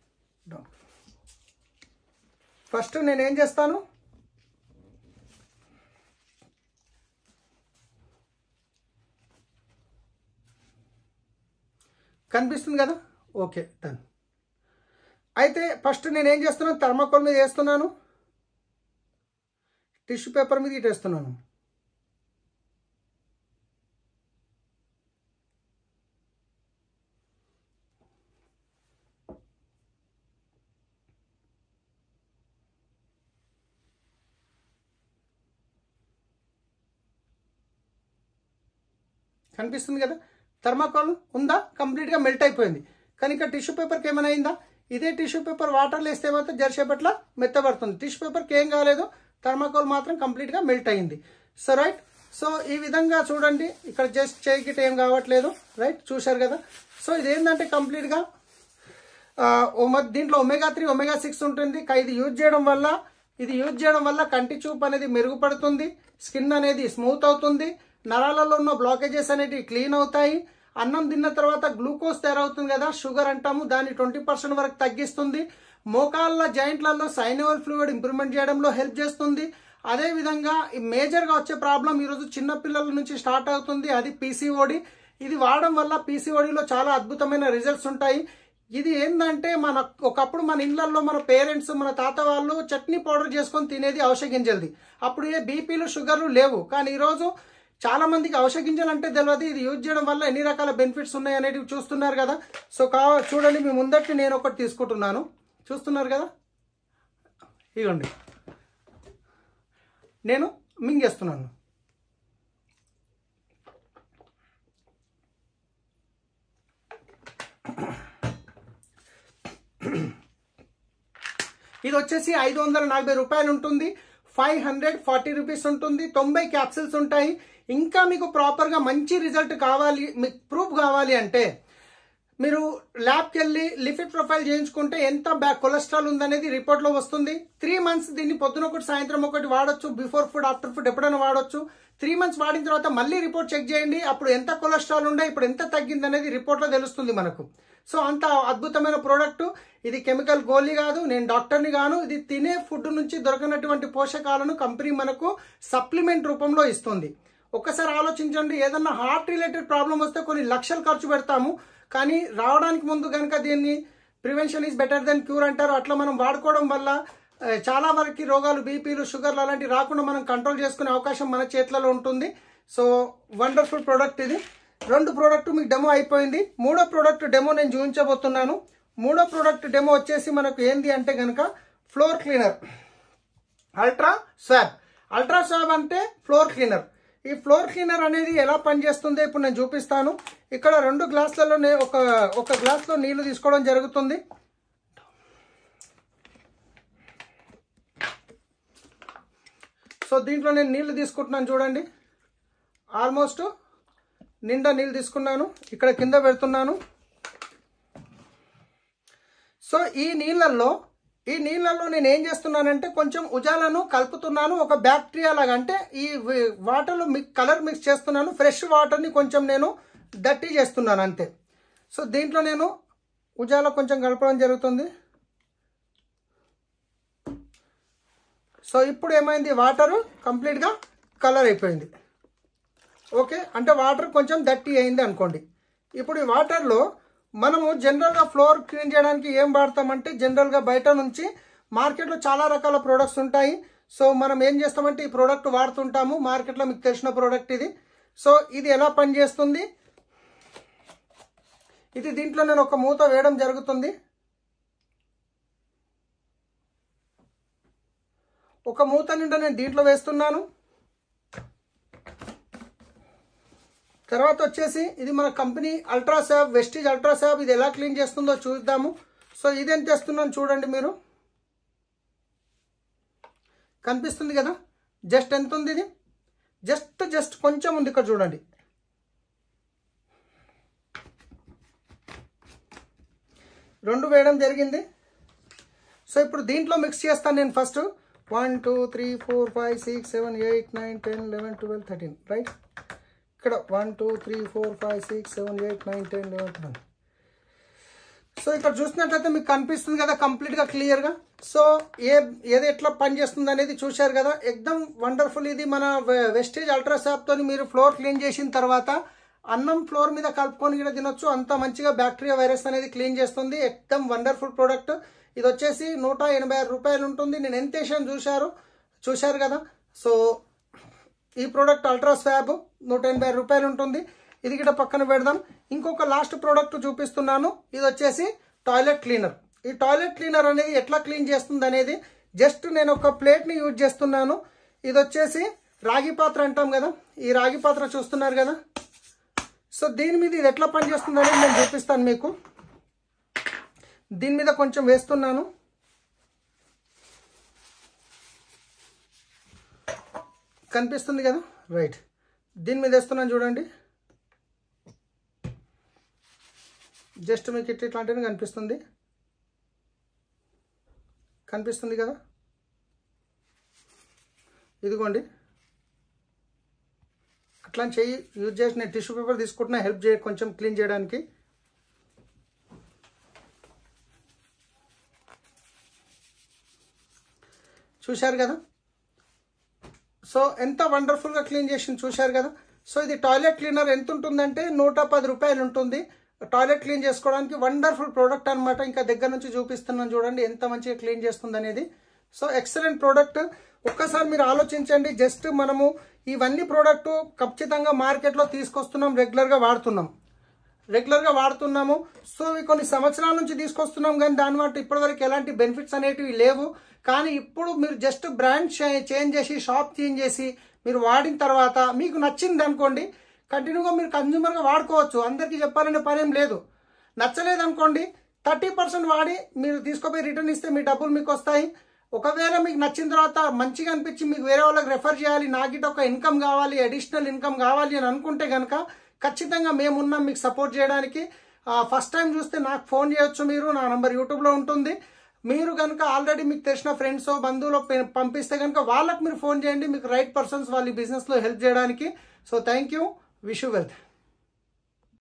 ఫస్ట్ నేను ఏం చేస్తాను కనిపిస్తుంది కదా ఓకే డన్ అయితే ఫస్ట్ నేను ఏం చేస్తున్నాను థర్మాకోల్ మీద వేస్తున్నాను టిష్యూ పేపర్ మీద ఇటేస్తున్నాను కనిపిస్తుంది కదా థర్మాకోల్ ఉందా కంప్లీట్గా మెల్ట్ అయిపోయింది కానీ ఇక్కడ టిష్యూ పేపర్కి ఏమైనా అయిందా ఇదే టిష్యూ పేపర్ వాటర్లో వేస్తే మాత్రం జరసేపట్ల మెత్తబడుతుంది టిష్యూ పేపర్కి ఏం కాలేదు థర్మాకోల్ మాత్రం కంప్లీట్గా మెల్ట్ అయింది సో రైట్ సో ఈ విధంగా చూడండి ఇక్కడ జస్ట్ చేయికిట్ ఏం కావట్లేదు రైట్ చూశారు కదా సో ఇదేంటంటే కంప్లీట్గా ఆ, ఒమ- దీంట్లో ఒమేగా త్రీ ఒమేగా సిక్స్ ఉంటుంది క- ఇది యూజ్ చేయడం వల్ల ఇది యూజ్ చేయడం వల్ల కంటి చూపు అనేది మెరుగుపడుతుంది స్కిన్ అనేది స్మూత్ అవుతుంది నరాలలో ఉన్న బ్లాకేజెస్ అనేటివి క్లీన్ అవుతాయి అన్నం తిన్న తర్వాత గ్లూకోజ్ తయారవుతుంది కదా షుగర్ అంటాము దాన్ని ట్వంటీ పర్సెంట్ వరకు తగ్గిస్తుంది మోకాళ్ళ జాయింట్లలో సైనోవల్ ఫ్లూయిడ్ ఇంప్రూవ్మెంట్ చేయడంలో హెల్ప్ చేస్తుంది అదే విధంగా ఈ మేజర్గా వచ్చే ప్రాబ్లం ఈరోజు చిన్న పిల్లల నుంచి స్టార్ట్ అవుతుంది అది పీసీఓడి ఇది వాడడం వల్ల పీసీఓడిలో చాలా అద్భుతమైన రిజల్ట్స్ ఉంటాయి ఇది ఏంటంటే మన ఒకప్పుడు మన ఇళ్లలో మన పేరెంట్స్ మన తాత వాళ్ళు చట్నీ పౌడర్ చేసుకొని తినేది ఔషధ గింజలది అప్పుడు ఏ బీపీలు షుగర్లు లేవు కానీ ఈరోజు చాలా మందికి ఔషధ గింజలు అంటే తెలియదు ఇది యూజ్ చేయడం వల్ల ఎన్ని రకాల బెనిఫిట్స్ ఉన్నాయి అనేటివి చూస్తున్నారు కదా సో కా చూడండి మీ ముందటి నేను ఒకటి తీసుకుంటున్నాను చూస్తున్నారు కదా ఇగోండి నేను మింగేస్తున్నాను ఇది వచ్చేసి ఐదు వందల నలభై రూపాయలు ఉంటుంది ఫైవ్ హండ్రెడ్ ఫార్టీ రూపీస్ ఉంటుంది తొంభై క్యాప్సిల్స్ ఉంటాయి ఇంకా మీకు ప్రాపర్గా మంచి రిజల్ట్ కావాలి మీకు ప్రూఫ్ కావాలి అంటే మీరు ల్యాబ్కి వెళ్ళి లిపిడ్ ప్రొఫైల్ చేయించుకుంటే ఎంత బ్యాక్ కొలెస్ట్రాల్ ఉందనేది రిపోర్ట్లో వస్తుంది త్రీ మంత్స్ దీన్ని పొద్దున ఒకటి సాయంత్రం ఒకటి వాడొచ్చు బిఫోర్ ఫుడ్ ఆఫ్టర్ ఫుడ్ ఎప్పుడైనా వాడొచ్చు త్రీ మంత్స్ వాడిన తర్వాత మళ్ళీ రిపోర్ట్ చెక్ చేయండి అప్పుడు ఎంత కొలెస్ట్రాల్ ఉండే ఇప్పుడు ఎంత తగ్గింది అనేది రిపోర్ట్లో తెలుస్తుంది మనకు సో అంత అద్భుతమైన ప్రోడక్ట్ ఇది కెమికల్ గోలీ కాదు నేను డాక్టర్ని గాను ఇది తినే ఫుడ్ నుంచి దొరకనటువంటి పోషకాలను కంపెనీ మనకు సప్లిమెంట్ రూపంలో ఇస్తుంది ఒక్కసారి ఆలోచించండి ఏదన్నా హార్ట్ రిలేటెడ్ ప్రాబ్లం వస్తే కొన్ని లక్షలు ఖర్చు పెడతాము కానీ రావడానికి ముందు కనుక దీన్ని prevention is better then cure అంటారు అట్లా మనం వాడుకోవడం వల్ల ఆ, చాలా వరకు రోగాలు బీపీలు షుగర్లు అలాంటివి రాకుండా మనం కంట్రోల్ చేసుకునే అవకాశం మన చేతులలో ఉంటుంది సో వండర్ఫుల్ ప్రోడక్ట్ ఇది రెండు ప్రోడక్ట్ మీకు డెమో అయిపోయింది మూడో ప్రోడక్ట్ డెమో నేను చూపించబోతున్నాను మూడో ప్రోడక్ట్ డెమో వచ్చేసి మనకు ఏంది అంటే కనుక floor cleaner ultra swab ultra swab అంటే ఫ్లోర్ క్లీనర్ ఈ ఫ్లోర్ క్లీనర్ అనేది ఎలా పనిచేస్తుందో ఇప్పుడు నేను చూపిస్తాను ఇక్కడ రెండు గ్లాసులలో నే- ఒక ఒక గ్లాస్లో నీళ్లు తీసుకోవడం జరుగుతుంది సో దీంట్లో నేను నీళ్లు తీసుకుంటున్నాను చూడండి ఆల్మోస్ట్ నిండా నీళ్ళు తీసుకున్నాను ఇక్కడ కింద పెడుతున్నాను సో ఈ నీళ్ళల్లో ఈ నీళ్ళల్లో నేను ఏం చేస్తున్నానంటే కొంచెం ఉజాలను కలుపుతున్నాను ఒక బ్యాక్టీరియా లాగా అంటే ఈ వి- వాటర్లో మిక్ కలర్ మిక్స్ చేస్తున్నాను ఫ్రెష్ వాటర్ని కొంచెం నేను డట్టి చేస్తున్నాను అంతే సో దీంట్లో నేను ఉజాల కొంచెం కలపడం జరుగుతుంది సో ఇప్పుడు ఏమైంది వాటరు కంప్లీట్గా కలర్ అయిపోయింది ఓకే అంటే వాటర్ కొంచెం దట్టి అయింది అనుకోండి ఇప్పుడు ఈ వాటర్లో మనము జనరల్గా ఫ్లోర్ క్లీన్ చేయడానికి ఏం వాడతామంటే జనరల్గా బయట నుంచి మార్కెట్లో చాలా రకాల ప్రోడక్ట్స్ ఉంటాయి సో మనం ఏం చేస్తామంటే ఈ ప్రోడక్ట్ వాడుతుంటాము మార్కెట్లో మీకు తెలిసిన ప్రోడక్ట్ ఇది సో ఇది ఎలా పనిచేస్తుంది ఇది దీంట్లో నేను ఒక మూత వేయడం జరుగుతుంది ఒక మూత నిండా నేను దీంట్లో వేస్తున్నాను తర్వాత వచ్చేసి ఇది మన కంపెనీ అల్ట్రాసాబ్ వెస్టీజ్ అల్ట్రాసాబ్ ఇది ఎలా క్లీన్ చేస్తుందో చూద్దాము సో ఇదేం చేస్తున్నాను చూడండి మీరు కనిపిస్తుంది కదా జస్ట్ ఎంత ఉంది ఇది జస్ట్ జస్ట్ కొంచెం ఉంది ఇక్కడ చూడండి రెండు వేయడం జరిగింది సో ఇప్పుడు దీంట్లో మిక్స్ చేస్తాను నేను first one two three four five six seven eight nine ten eleven twelve thirteen right ఇక్కడ one two three four five six seven eight nine ten eleven twelve so ఇక్కడ చూసినట్లయితే మీకు కనిపిస్తుంది కదా కంప్లీట్గా క్లియర్గా సో ఏ ఏది ఎట్లా పనిచేస్తుంది అనేది చూశారు కదా ఎక్దమ్ వండర్ఫుల్ ఇది మన వెస్టేజ్ అల్ట్రాసాప్తో మీరు ఫ్లోర్ క్లీన్ చేసిన తర్వాత అన్నం ఫ్లోర్ మీద కలుపుకొని కూడా తినొచ్చు అంత మంచిగా బ్యాక్టీరియా వైరస్ అనేది క్లీన్ చేస్తుంది ఎక్దమ్ వండర్ఫుల్ ప్రోడక్ట్ ఇది వచ్చేసి నూట ఎనభై ఆరు రూపాయలు ఉంటుంది నేను ఎంత వేసాను చూశారు చూశారు కదా సో ఈ ప్రోడక్ట్ అల్ట్రా స్వాబ్ నూట ఎనభై ఆరు రూపాయలు ఉంటుంది ఇది కూడా పక్కన పెడదాం ఇంకొక లాస్ట్ ప్రోడక్ట్ చూపిస్తున్నాను ఇది వచ్చేసి టాయిలెట్ క్లీనర్ ఈ టాయిలెట్ క్లీనర్ అనేది ఎట్లా క్లీన్ చేస్తుంది అనేది జస్ట్ నేను ఒక ప్లేట్ని యూజ్ చేస్తున్నాను ఇది వచ్చేసి రాగి పాత్ర అంటాం కదా ఈ రాగి పాత్ర చూస్తున్నారు కదా సో దీని మీద ఇది ఎట్లా పనిచేస్తుంది అనేది నేను చూపిస్తాను మీకు దీని మీద కొంచెం వేస్తున్నాను కనిపిస్తుంది కదా రైట్ దీని మీద వేస్తున్నాను చూడండి జస్ట్ మీకు ఇట్లా ఇట్లాంటివి కనిపిస్తుంది కనిపిస్తుంది కదా ఇదిగోండి అట్లా చెయ్యి యూజ్ చేసి నేను టిష్యూ పేపర్ తీసుకుంటున్నా హెల్ప్ చేయ కొంచెం క్లీన్ చేయడానికి చూశారు కదా సో ఎంత వండర్ఫుల్గా క్లీన్ చేసి చూశారు కదా సో ఇది టాయిలెట్ క్లీనర్ ఎంత ఉంటుందంటే నూట పది రూపాయలు ఉంటుంది టాయిలెట్ క్లీన్ చేసుకోవడానికి వండర్ఫుల్ ప్రోడక్ట్ అనమాట ఇంకా దగ్గర నుంచి చూపిస్తున్నాను చూడండి ఎంత మంచిగా క్లీన్ చేస్తుంది అనేది సో ఎక్సలెంట్ ప్రోడక్ట్ ఒక్కసారి మీరు ఆలోచించండి జస్ట్ మనము ఇవన్నీ ప్రోడక్ట్ ఖచ్చితంగా మార్కెట్లో తీసుకొస్తున్నాం రెగ్యులర్గా వాడుతున్నాం రెగ్యులర్గా వాడుతున్నాము సో ఇవి కొన్ని సంవత్సరాల నుంచి తీసుకొస్తున్నాం కానీ దాని బట్టి ఇప్పటివరకు ఎలాంటి బెనిఫిట్స్ అనేటివి లేవు కానీ ఇప్పుడు మీరు జస్ట్ బ్రాండ్ చేంజ్ చేసి షాప్ చేంజ్ చేసి మీరు వాడిన తర్వాత మీకు నచ్చింది అనుకోండి కంటిన్యూగా మీరు కన్జ్యూమర్గా వాడుకోవచ్చు అందరికీ చెప్పాలనే పనేం లేదు నచ్చలేదు అనుకోండి థర్టీ పర్సెంట్ వాడి మీరు తీసుకుపోయి రిటర్న్ ఇస్తే మీ డబ్బులు మీకు వస్తాయి ఒకవేళ మీకు నచ్చిన తర్వాత మంచిగా అనిపించి మీకు వేరే వాళ్ళకి రెఫర్ చేయాలి నాకు ఇటు ఒక ఇన్కమ్ కావాలి అడిషనల్ ఇన్కమ్ కావాలి అని అనుకుంటే కనుక ఖచ్చితంగా మేమున్నాం మీకు సపోర్ట్ చేయడానికి ఫస్ట్ టైం చూస్తే నాకు ఫోన్ చేయొచ్చు మీరు నా నంబర్ యూట్యూబ్లో ఉంటుంది మీరు కనుక ఆల్రెడీ మీకు తెలిసిన ఫ్రెండ్స్ బంధువులు పె- పంపిస్తే కనుక వాళ్ళకి మీరు ఫోన్ చేయండి మీకు రైట్ పర్సన్స్ వాళ్ళ బిజినెస్లో హెల్ప్ చేయడానికి so thank you wish you wealth